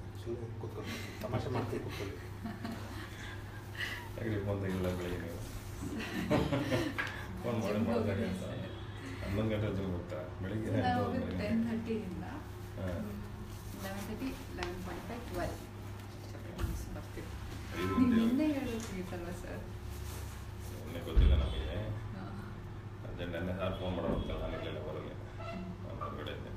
ಸುಮ್ಮನೆ ಕೂತ್ಕೊಂಡು ತಮಾಷೆ ಮಾಡ್ತೀವಿ ಕೂತ್ಕೊಳ್ಳಿ ಯಾಕೆ ಫೋನ್ ತೆಗಿಲ್ಲ ಬೆಳಿಗ್ಗೆ ನೀವು ಫೋನ್ ಮಾಡಿ ಜಿಮ್ಗೆ ಮಾತಾಡಿ ಅಂತ ಹೋಗಿದ್ದೆ ಹನ್ನೊಂದು ಗಂಟೆ ಜಿಮ್ ಹೋಗ್ತಾ ಬೆಳಿಗ್ಗೆ ನಾವು ಹೋಗೋದು ಟೆನ್ ಥರ್ಟಿಯಿಂದ ಹಾಂ. Eleven thirty eleven point five twelve ಬರ್ತೀವಿ ಐದು ನೀವು ಗಂಟೆ ನಿನ್ನೆ ಹೇಳೋಕ್ಕಿತ್ತಲ್ವ ಸರ್ ಇನ್ನೇ ಗೊತ್ತಿಲ್ಲ ನಮಗೆ ಅದೇ ನೆನ್ನೆ ಸಾರ್ ಫೋನ್ ಮಾಡೋದು ನಾನು ಇರಲಿಲ್ಲ ಹೊರಗೆ ನಾನು ಹೊರಗಡೆ ಇದ್ದೆ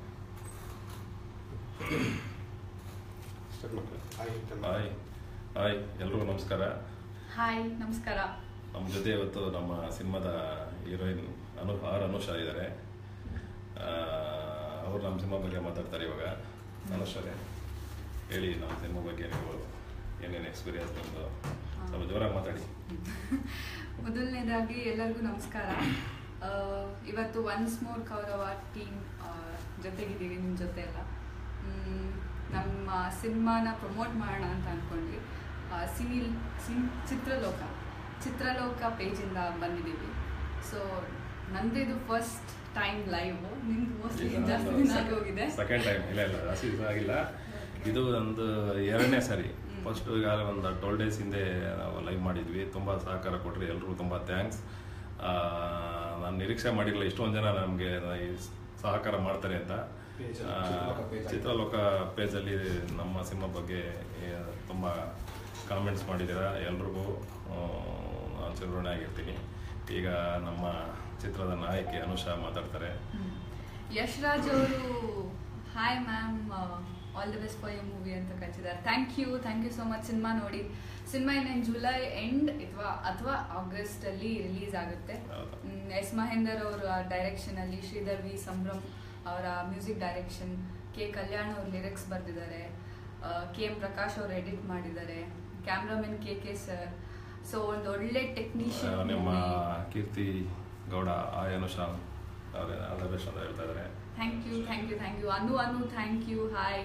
ಸ್ಟಾರ್ಟ್ ಮಾಡ್ಕೊಳ್ಳಿ ಹಾಯ್ ಹಾಯ್ ಹಾಯ್ ಎಲ್ರಿಗೂ ನಮಸ್ಕಾರ ಹಾಯ್ ನಮಸ್ಕಾರ ನಮ್ಮ ಜೊತೆ ಇವತ್ತು ನಮ್ಮ ಸಿನಿಮಾದ ಹೀರೋಯಿನ್ ಅನು ಆರ್ ಅನುಷಾ ಇದ್ದಾರೆ ಅವರು ನಮ್ಮ ಸಿನಿಮಾ ಬಗ್ಗೆ ಮಾತಾಡ್ತಾರೆ ಇವಾಗ ಅನುಷರೇ ಹೇಳಿ ನಮ್ಮ ಸಿನಿಮಾ ಬಗ್ಗೆ ನೀವು ಏನೇನು ಎಕ್ಸ್ಪೀರಿಯನ್ಸ್ ನಿಮ್ಮದು ಸ್ವಲ್ಪ ಜೋರಾಗಿ ಮಾತಾಡಿ ಮೊದಲನೇದಾಗಿ ಎಲ್ಲರಿಗೂ ನಮಸ್ಕಾರ ಆ, ಇವತ್ತು ಒನ್ಸ್ ಮೋರ್ ಕೌರವ ಟೀಮ್ ಜೊತೆಗಿದ್ದೀವಿ ನಿಮ್ಮ ಜೊತೆ ಎಲ್ಲ ಮ್, ನಮ್ಮ ಸಿನಿಮಾನ ಪ್ರಮೋಟ್ ಮಾಡೋಣ ಅಂತ ಅಂದ್ಕೊಂಡ್ವಿ ಆ, ಸಿನಿಲ್ ಸಿನ್ ಚಿತ್ರಲೋಕ ಚಿತ್ರಲೋಕ ಪೇಜಿಂದ ಬಂದಿದ್ದೀವಿ ಸೊ ನಂದಿದು ಫಸ್ಟ್ ಟೈಮ್ ಲೈವ್ ನಿಮ್ದು ಮೋಸ್ಟ್ಲಿ ಜಾಸ್ತಿ ದಿನ ಆಗೋಗಿದೆ ಸೆಕೆಂಡ್ ಟೈಮ್ ಇಲ್ಲ ಇಲ್ಲ ಜಾಸ್ತಿ ದಿವಸ ಆಗಿಲ್ಲ ಇದು ಒಂದು ಎರಡನೇ ಸಾರಿ ಹ್ಮ್. ಫಸ್ಟ್ ಈಗ ಒಂದು ಟ್ವೆಲ್ ಡೇಸ್ ಹಿಂದೆ ನಾವು ಲೈವ್ ಮಾಡಿದ್ವಿ ತುಂಬ ಸಹಕಾರ ಕೊಟ್ಟರೆ ಎಲ್ರಿಗೂ ತುಂಬ ಥ್ಯಾಂಕ್ಸ್ ನಾನು ನಿರೀಕ್ಷೆ ಮಾಡಿರಲಿಲ್ಲ ಇಷ್ಟೊಂದು ಜನ ನಮಗೆ ಈ ಸಹಕಾರ ಮಾಡ್ತಾರೆ ಅಂತ Page ಆ, ಚಿತ್ರಲೋಕ page ಆಗಿದೆ. ಚಿತ್ರಲೋಕ ಪೇಜಲ್ಲಿ ನಮ್ಮ ಸಿನಿಮಾ ಬಗ್ಗೆ ಏ, ತುಂಬ ಕಾಮೆಂಟ್ಸ್ ಮಾಡಿದ್ದೀರಾ ಎಲ್ರಿಗೂ ಆ, ನಾನು ಚಿರಋಣಿ ಆಗಿರ್ತೀನಿ ಈಗ ನಮ್ಮ ಚಿತ್ರದ ನಾಯಕಿ ಅನುಷಾ ಮಾತಾಡ್ತಾರೆ ಯಶ್ ರಾಜ್ ಅವರು hi ma'am all the best for your movie ಅಂತ ಕಳಿಸಿದ್ದಾರೆ thank you thank you so much cinema ನೋಡಿ ಸಿನಿಮಾ ಇನ್ನೇನು ಜುಲೈ ಎಂಡ್ ಅಥವಾ ಅಥವಾ ಆಗಸ್ಟ್ ಅಲ್ಲಿ ರಿಲೀಸ್ ಆಗುತ್ತೆ ಹೌದು. ಮ್, ಎಸ್ ಮಹೇಂದರ್ ಅವರ ಡೈರೆಕ್ಷನ್ ಅಲ್ಲಿ ಶ್ರೀಧರ್ ವಿ ಸಂಭ್ರಮ್ ಅವರ ಮ್ಯೂಸಿಕ್ ಡೈರೆಕ್ಷನ್ ಕೆ ಕಲ್ಯಾಣ್ ಅವ್ರ ಲಿರಿಕ್ಸ್ ಬರೆದಿದ್ದಾರೆ ಕೆ ಎಂ ಪ್ರಕಾಶ್ ಅವರು ಎಡಿಟ್ ಮಾಡಿದ್ದಾರೆ cameraman K K sir so ಒಂದು ಒಳ್ಳೆ ಆ, ಟೆಕ್ನಿಷಿಯನ್ ನಿಮ್ಮ ಕೀರ್ತಿ ಗೌಡ ಆಯ್ ಅನುಷಾ ಅವರೇ ಆಲ್ ದ ಬೆಸ್ಟ್ ಅಂತ ಹೇಳ್ತಾ ಇದ್ದಾರೆ thank you thank you thank you Anu Anu thank you hi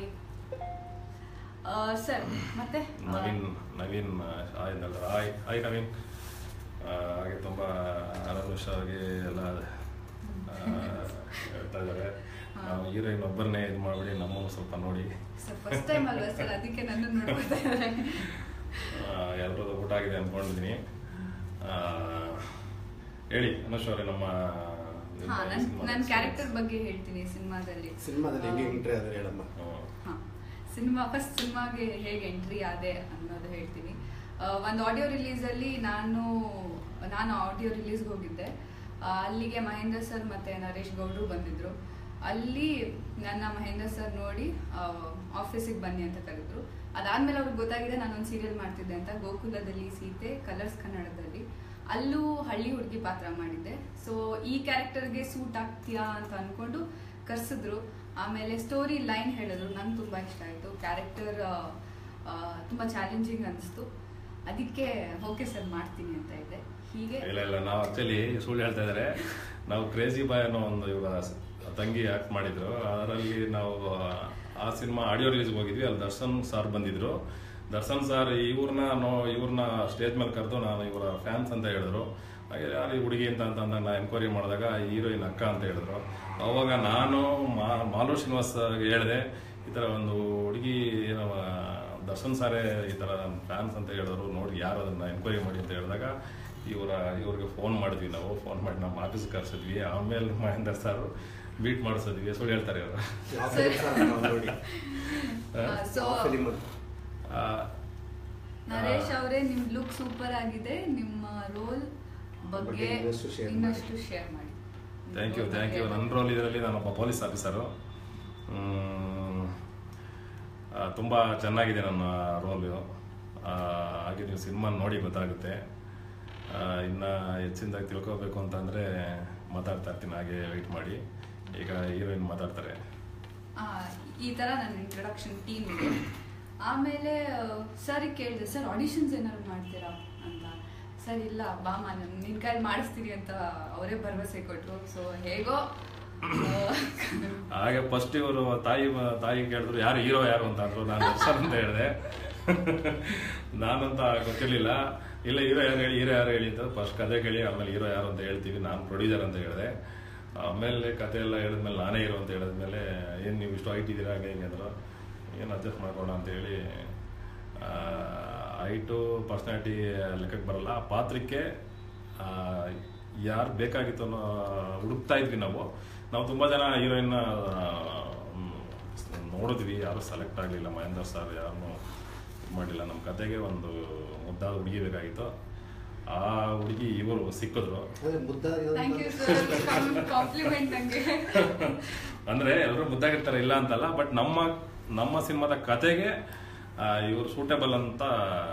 sir ಮತ್ತೆ ಆ, ನವೀನ್ ನವೀನ್ ಆಯ್ ಅಂತ ಹೇಳ್ತಾರೆ ಆಯ್ ಆಯ್ ನವೀನ್ ಆ, ಹಾಗೆ ತುಂಬ ಅನುಷಾಗೆ ಎಲ್ಲ ಆ, ಹೇಳ್ತಾ ಇದ್ದಾರೆ ನಾವು ಹೀರೋಯಿನ್ ಒಬ್ಬರನ್ನೇ ಇದು ಮಾಡಿಬಿಡಿ ನಮ್ಮನ್ನು ಸ್ವಲ್ಪ ನೋಡಿ ಸರ್ ಫಸ್ಟ್ ಟೈಮ್ ಅಲ್ವಾ ಸರ್ ಅದಕ್ಕೆ ನನ್ನ ನೋಡ್ಕೊತಾ ಇದ್ದಾರೆ ಎಲ್ಲರದ್ದು ಊಟ ಆಗಿದೆ ಅಂದ್ಕೊಂಡಿದ್ದೀನಿ ಆ, ಹೇಳಿ ಅನುಷ್ ಅವರೇ ನಮ್ಮ ಹಾ ನನ್ ಸಿನಿಮಾದ ನನ್ನ experience. ಕ್ಯಾರೆಕ್ಟರ್ ಬಗ್ಗೆ ಹೇಳ್ತೀನಿ ಸಿನಿಮಾದಲ್ಲಿ ಸಿನಿಮಾದಲ್ಲಿ ಹೆಂಗೆ ಎಂಟ್ರಿ ಆದ್ರೆ ಹೇಳಮ್ಮ ಹ್ಮ್. ಹಾ ಸಿನಿಮಾ ಫಸ್ಟ್ ಸಿನಿಮಾಗೆ ಹೇಗೆ ಎಂಟ್ರಿ ಆದೆ ಅನ್ನೋದು ಹೇಳ್ತೀನಿ ಒಂದು ಆಡಿಯೋ ರಿಲೀಸಲ್ಲಿ ನಾನು ನಾನು ಆಡಿಯೋ ರಿಲೀಸ್ಗೆ ಹೋಗಿದ್ದೆ ಆ, ಅಲ್ಲಿಗೆ ಮಹೇಂದ್ರ ಸರ್ ಮತ್ತು ನರೇಶ್ ಗೌಡ್ರು ಬಂದಿದ್ರು ಅಲ್ಲಿ ನನ್ನ ಮಹೇಂದ್ರ ಸರ್ ನೋಡಿ ಆಫೀಸಿಗೆ ಬನ್ನಿ ಅಂತ ಕರೆದ್ರು ಅದಾದ್ಮೇಲೆ ಅವ್ರಿಗೆ ಗೊತ್ತಾಗಿದೆ ನಾನೊಂದು ಸೀರಿಯಲ್ ಮಾಡ್ತಿದ್ದೆ ಅಂತ ಗೋಕುಲದಲ್ಲಿ ಸೀತೆ ಕಲರ್ಸ್ ಕನ್ನಡದಲ್ಲಿ ಅಲ್ಲೂ ಹಳ್ಳಿ ಹುಡುಗಿ ಪಾತ್ರ ಮಾಡಿದ್ದೆ ಸೊ ಈ ಕ್ಯಾರೆಕ್ಟರ್ಗೆ ಸೂಟ್ ಆಗ್ತೀಯಾ ಅಂತ ಅನ್ಕೊಂಡು ಕರ್ಸಿದ್ರು ಆಮೇಲೆ ಸ್ಟೋರಿ ಲೈನ್ ಹೇಳಿದ್ರು ನಂಗೆ ತುಂಬ ಇಷ್ಟ ಆಯಿತು ಕ್ಯಾರೆಕ್ಟರ್ ತುಂಬ ಚಾಲೆಂಜಿಂಗ್ ಅನಿಸ್ತು ಅದಕ್ಕೆ ಓಕೆ ಸರ್ ಮಾಡ್ತೀನಿ ಅಂತ ಇದ್ದೆ ಹೀಗೆ ಇಲ್ಲ ಇಲ್ಲ ನಾವು ಆಕ್ಚುಲಿ ಸುಳ್ಳು ಹೇಳ್ತಾ ಇದ್ದಾರೆ ನಾವು ಕ್ರೇಜಿ ಬಾಯ್ ಅನ್ನೋ ಒಂದು ಇವರ ಸ- ತಂಗಿ ಆಕ್ಟ್ ಮಾಡಿದ್ರು ಅದರಲ್ಲಿ ನಾವು ಆ ಸಿನಿಮಾ ಆಡಿಯೋ ರಿಲೀಸ್ಗೆ ಹೋಗಿದ್ವಿ ಅಲ್ಲಿ ದರ್ಶನ್ ಸರ್ ಬಂದಿದ್ರು ದರ್ಶನ್ ಸರ್ ಇವ್ರನ್ನ ನೋ ಇವ್ರನ್ನ ಸ್ಟೇಜ್ ಮೇಲೆ ಕರೆದು ನಾನು ಇವರ ಫ್ಯಾನ್ಸ್ ಅಂತ ಹೇಳಿದ್ರು ಹಾಗೆ ಯಾರು ಈ ಹುಡುಗಿ ಅಂತ ಅಂತ ಅಂದಾಗ ನಾನು ಎನ್ಕ್ವೈರಿ ಮಾಡಿದಾಗ ಹೀರೋಯಿನ್ ಅಕ್ಕ ಅಂತ ಹೇಳಿದ್ರು ಅವಾಗ ನಾನು ಮಾ ಮಾಲು ಶ್ರೀನಿವಾಸ್ ಹೇಳಿದೆ ಈ ಥರ ಒಂದು ಹುಡುಗಿ ಏನೋ ದರ್ಶನ್ ಸಾರೇ ಈ ಥರ ನನ್ನ ಫ್ಯಾನ್ಸ್ ಅಂತ ಹೇಳಿದ್ರು ನೋಡಿ ಯಾರು ಅದನ್ನ ಎನ್ಕ್ವೈರಿ ಮಾಡಿ ಅಂತ ಹೇಳಿದಾಗ ಇವರ ಇವ್ರಿಗೆ ಫೋನ್ ಮಾಡಿದ್ವಿ ನಾವು ಫೋನ್ ಮಾಡಿ ನಮ್ಮ ಆಫೀಸ್ ಕರ್ಸಿದ್ವಿ ಆಮೇಲೆ ಮಹೇಂದರ್ ಸರ್ ಮೀಟ್ ಮಾಡಿಸಿದ್ವಿ ಸುಳ್ಳು ಹೇಳ್ತಾರೆ ಇವರು ಯಾವ film ಸರ್ ನಾವು ನೋಡಿ ಸೊ ಫಿಲಿಮ್ ಆ, ನರೇಶ್ ಅವರೇ ನಿಮ್ ಲುಕ್ ಸೂಪರ್ ಆಗಿದೆ ನಿಮ್ಮ ರೋಲ್ ಬಗ್ಗೆ ಬಗ್ಗೆ ಇನ್ನಷ್ಟು share ಮಾಡಿ. ಇನ್ನಷ್ಟು ಶೇರ್ ಮಾಡಿ ಥ್ಯಾಂಕ್ ಯು ಥ್ಯಾಂಕ್ ಯು ನನ್ನ ರೋಲ್ ಇದರಲ್ಲಿ ನಾನೊಬ್ಬ ಪೊಲೀಸ್ ಆಫೀಸರು ತುಂಬ ಚೆನ್ನಾಗಿದೆ ನನ್ನ ರೋಲು ಹಾಗೆ ನೀವು ಸಿನಿಮಾ ನೋಡಿ ಗೊತ್ತಾಗುತ್ತೆ ಆ, ಇನ್ನ ಹೆಚ್ಚಿನದಾಗಿ ತಿಳ್ಕೊಬೇಕು ಅಂತಂದರೆ ಮಾತಾಡ್ತಾ ಇರ್ತೀನಿ ಹಾಗೆ ವೆಯ್ಟ್ ಮಾಡಿ ಈಗ ಹೀರೋಯಿನ್ ಮಾತಾಡ್ತಾರೆ ಆ, ಈ ತರ ನನ್ನ ಇಂಟ್ರೊಡಕ್ಷನ್ ಟೀಮ್ ಇದೆ ಆಮೇಲೆ ಸರ್ ಕೇಳಿದೆ ಸರ್ ಆಡಿಷನ್ಸ್ ಏನಾದ್ರು ಮಾಡ್ತೀರಾ ಅಂತ ಸರ್ ಇಲ್ಲ ಬಾಮ ನಾನು ನಿನ್ ಕೈಲಿ ಮಾಡಿಸ್ತೀನಿ ಅಂತ ಅವರೇ ಭರವಸೆ ಕೊಟ್ರು ಸೊ ಹೇಗೋ ಆ, ಹಾಗೆ ಫಸ್ಟ್ ಇವರು ತಾಯಿ ತಾಯಿ ಕೇಳಿದ್ರು ಯಾರು ಹೀರೋ ಯಾರು ಅಂತ ಅಂದ್ರು ನಾನು ದರ್ಶನ್ ಅಂತ ಹೇಳಿದೆ ನಾನಂತ ಗೊತ್ತಿರ್ಲಿಲ್ಲ ಇಲ್ಲ ಹೀರೋ ಯಾರು ಹೇಳಿ ಹೀರೋ ಯಾರು ಹೇಳಿ ಅಂತ ಫಸ್ಟ್ ಕತೆ ಕೇಳಿ ಆಮೇಲೆ ಹೀರೋ ಯಾರು ಅಂತ ಹೇಳ್ತೀವಿ ನಾನು ಪ್ರೊಡ್ಯೂಸರ್ ಅಂತ ಹೇಳಿದೆ ಆಮೇಲೆ ಕತೆ ಎಲ್ಲ ಹೇಳಿದ್ಮೇಲೆ ನಾನೇ ಹೀರೋ ಅಂತ ಹೇಳಿದ್ಮೇಲೆ ಏನು ನೀವು ಇಷ್ಟು ಹೈಟ್ ಇದ್ದೀರಾ ಹಾಗೆ ಹಿಂಗೆ ಅಂದ್ರು ಏನು ಅಡ್ಜಸ್ಟ್ ಮಾಡ್ಕೊಳ್ಳೋಣ ಅಂತೇಳಿ ಹೈಟು ಪರ್ಸ್ನಾಲಿಟಿ ಲೆಕ್ಕಕ್ಕೆ ಬರಲ್ಲ ಆ ಪಾತ್ರಕ್ಕೆ ಯಾರು ಬೇಕಾಗಿತ್ತು ಅನ್ನೋ ಹುಡುಕ್ತಾ ಇದ್ವಿ ನಾವು ನಾವು ತುಂಬ ಜನ ಹೀರೋಯಿನ್ನ ನೋಡಿದ್ವಿ ಯಾರು ಸೆಲೆಕ್ಟ್ ಆಗಲಿಲ್ಲ ಮಹೇಂದರ್ ಸರ್ ಯಾರನ್ನೂ ಇದು ಮಾಡಿಲ್ಲ ನಮ್ಮ ಕತೆಗೆ ಒಂದು ಮುದ್ದಾದ ಹುಡುಗಿ ಬೇಕಾಗಿತ್ತು ಆ ಹುಡುಗಿ ಇವರು ಸಿಕ್ಕಿದ್ರು ಅದೇ ಮುದ್ದಾಗಿರೋದು ಥ್ಯಾಂಕ್ ಯು ಸರ್ ಕಾಂಪ್ಲಿಮೆಂಟ್ ನಂಗೆ ಅಂದ್ರೆ ಎಲ್ಲರೂ ಮುದ್ದಾಗಿರ್ತಾರೆ ಇಲ್ಲ ಅಂತಲ್ಲ ಬಟ್ ನಮ್ಮ ನಮ್ಮ ಸಿನಿಮಾದ ಕತೆಗೆ ಇವರು ಸೂಟೇಬಲ್ ಅಂತ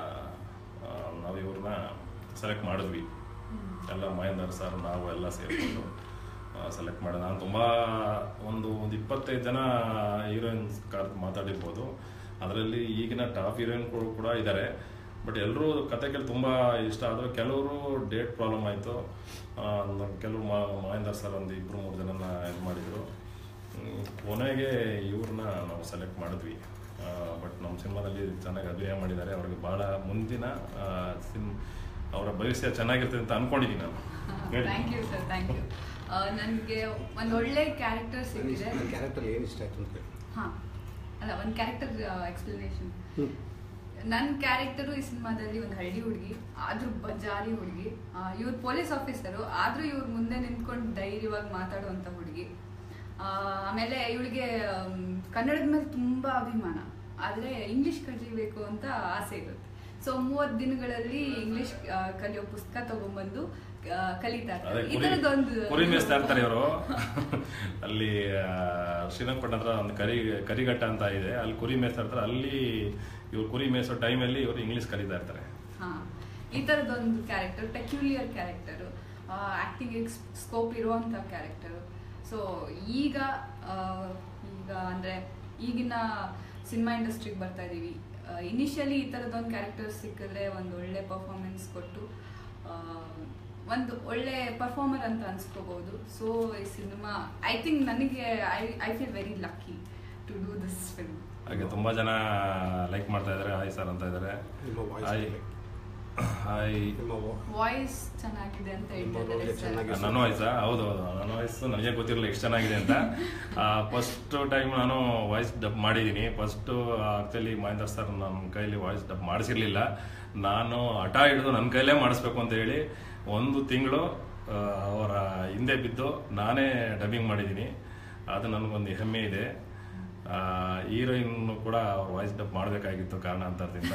ಆ, ನಾವು ಇವ್ರನ್ನ ಸೆಲೆಕ್ಟ್ ಮಾಡಿದ್ವಿ ಎಲ್ಲ ಮಹೇಂದರ್ ಸರ್ ನಾವು ಎಲ್ಲ ಸೇರಿಕೊಂಡು ಸೆಲೆಕ್ಟ್ ಮಾಡಿದ ನಾನು ತುಂಬ ಒಂದು ಒಂದು ಇಪ್ಪತ್ತೈದು ಜನ ಹೀರೋಯಿನ್ಸ್ ಕಾರ್ ಮಾತಾಡಿರ್ಬೋದು ಅದರಲ್ಲಿ ಈಗಿನ ಟಾಪ್ ಹೀರೋಯಿನ್ಗಳು ಕೂಡ ಇದ್ದಾರೆ ಬಟ್ ಎಲ್ಲರೂ ಕತೆಗಳು ತುಂಬ ಇಷ್ಟ ಆದರೂ ಕೆಲವರು ಡೇಟ್ ಪ್ರಾಬ್ಲಮ್ ಆಯಿತು ಕೆಲವರು ಮಹೇಂದರ್ ಸರ್ ಒಂದು ಇಬ್ಬರು ಮೂರು ಜನನ ಇದು ಮಾಡಿದರು ಹ್ಮ್, ಕೊನೆಗೆ ಇವ್ರನ್ನ ನಾವು ಸೆಲೆಕ್ಟ್ ಮಾಡಿದ್ವಿ ಬಟ್ ನಮ್ಮ ಸಿನಿಮಾದಲ್ಲಿ ಚೆನ್ನಾಗಿ ಅಭಿನಯ ಮಾಡಿದ್ದಾರೆ ಅವ್ರಿಗೆ ಭಾಳ ಮುಂದಿನ ಸಿನ್ ಅವರ ಭವಿಷ್ಯ ಚೆನ್ನಾಗಿರ್ತದೆ ಅಂತ ಅನ್ಕೊಂಡಿದ್ದೀನಿ ನಾನು ಹೇಳಿ. Thank you sir thank you ನನಗೆ ಒಂದು ಒಳ್ಳೆ ಕ್ಯಾರೆಕ್ಟರ್ ಸಿಕ್ಕಿದೆ ನನ್ನ ಕ್ಯಾರೆಕ್ಟರ್ ಏನು ಇಷ್ಟ ಆಯ್ತು ಅಂತ ಕೇಳಿ ಹಾ ಅಲ್ಲ ಒಂದು ಕ್ಯಾರೆಕ್ಟರ್ ಎಕ್ಸ್ಪ್ಲನೇಷನ್ ನನ್ನ ಕ್ಯಾರೆಕ್ಟರು ಈ ಸಿನಿಮಾದಲ್ಲಿ ಒಂದು ಹಳ್ಳಿ ಹುಡುಗಿ ಆದ್ರೂ ಬಜಾರಿ ಹುಡುಗಿ ಇವ್ರು ಪೊಲೀಸ್ ಆಫೀಸರು ಆದ್ರೂ ಇವ್ರ ಮುಂದೆ ನಿಂತ್ಕೊಂಡು ಧೈರ್ಯವಾಗಿ ಮಾತಾಡುವಂಥ ಹುಡುಗಿ ಆಮೇಲೆ ಇವಳಿಗೆ ಕನ್ನಡದ ಮೇಲೆ ತುಂಬಾ ಅಭಿಮಾನ ಆದ್ರೆ ಇಂಗ್ಲಿಷ್ ಕಲಿಬೇಕು ಅಂತ ಆಸೆ ಇರುತ್ತೆ ಸೊ ಮೂವತ್ತು ದಿನಗಳಲ್ಲಿ ಇಂಗ್ಲಿಷ್ ಕಲಿಯೋ ಪುಸ್ತಕ ತಗೊಂಡ್ಬಂದು ಆ, ಕಲಿತಾ ಅದೇ ಇರ್ತಾರೆ ಈ ಕುರಿ ಥರದೊಂದು ಕುರಿ ಮೇಯಿಸ್ತಾ ಇರ್ತಾರೆ ಇವರು ಅಲ್ಲಿ ಆ, ಶ್ರೀರಂಗಪಟ್ಟಣ ಹತ್ರ ಒಂದು ಕರಿ ಕರಿಘಟ್ಟ ಅಂತ ಇದೆ ಅಲ್ಲಿ ಕುರಿ ಮೇಯಿಸ್ತಾ ಇರ್ತಾರೆ ಅಲ್ಲಿ ಇವ್ರು ಕುರಿ ಮೇಯಿಸೋ ಟೈಮಲ್ಲಿ ಇವರು ಇಂಗ್ಲಿಷ್ ಕಲಿತಾ ಇರ್ತಾರೆ ಹಾ ಈ ಥರದೊಂದು character peculiar character acting scope ಇರುವಂಥ ಕ್ಯಾರೆಕ್ಟರು ಸೊ ಈಗ ಆ, ಈಗ ಅಂದರೆ ಈಗಿನ ಸಿನಿಮಾ ಇಂಡಸ್ಟ್ರಿಗೆ ಬರ್ತಾ ಇದ್ದೀವಿ ಇನಿಷಿಯಲಿ ಈ ಥರದೊಂದು ಕ್ಯಾರೆಕ್ಟರ್ ಸಿಕ್ಕಿದ್ರೆ ಒಂದು ಒಳ್ಳೆ ಪರ್ಫಾರ್ಮೆನ್ಸ್ ಕೊಟ್ಟು ಆ, ಒಂದು ಒಳ್ಳೆ ಪರ್ಫಾರ್ಮರ್ ಅಂತ ಅನ್ಸ್ಕೋಬಹುದು ಸೊ ಈ ಸಿನಿಮಾ ಐ ಥಿಂಕ್ ನನಗೆ I I feel very lucky to do this film ಹಾಗೆ ತುಂಬಾ ಜನ ಲೈಕ್ ಮಾಡ್ತಾ ಇದ್ದಾರೆ ಹಾಯ್ ಸರ್ ಅಂತ ಇದ್ದಾರೆ ನಿಮ್ಮ voice ಹಾಯ್ ಮೇಲೆ. ಹಾಯ್ ನಿಮ್ಮ vo- ವಾಯ್ಸ್ ಚೆನ್ನಾಗಿದೆ ಅಂತ ನಿಮ್ಮ ಹೇಳ್ತಿದ್ದಾರೆ voice ಸರ್ ಚೆನ್ನಾಗಿದೆ. ನನ್ನ ವಾಯ್ಸಾ ಹೌದು ಹೌದು ನನ್ನ ವಾಯ್ಸ್ ನನಗೆ ಗೊತ್ತಿರಲಿಲ್ಲ ಎಷ್ಟು ಚೆನ್ನಾಗಿದೆ ಅಂತ ಫಸ್ಟ್ ಟೈಮ್ ನಾನು ವಾಯ್ಸ್ ಡಬ್ ಮಾಡಿದ್ದೀನಿ ಫಸ್ಟು ಆಕ್ಚುಲಿ ಮಹೇಂದರ್ ಸರ್ ನನ್ನ ಕೈಲಿ ವಾಯ್ಸ್ ಡಬ್ ಮಾಡಿಸಿರ್ಲಿಲ್ಲ ನಾನು ಹಠ ಹಿಡಿದು ನನ್ನ ಕೈಲೇ ಮಾಡಿಸ್ಬೇಕು ಅಂತ ಹೇಳಿ ಒಂದು ತಿಂಗಳು ಅವರ ಹಿಂದೆ ಬಿದ್ದು ನಾನೇ ಡಬ್ಬಿಂಗ್ ಮಾಡಿದ್ದೀನಿ ಅದು ನನಗೊಂದು ಹೆಮ್ಮೆ ಇದೆ ಹೀರೋಯಿನ್ ಕೂಡ ಅವ್ರ ವಾಯ್ಸ್ ಡಬ್ ಮಾಡಬೇಕಾಗಿತ್ತು ಕಾರಣಾಂತರದಿಂದ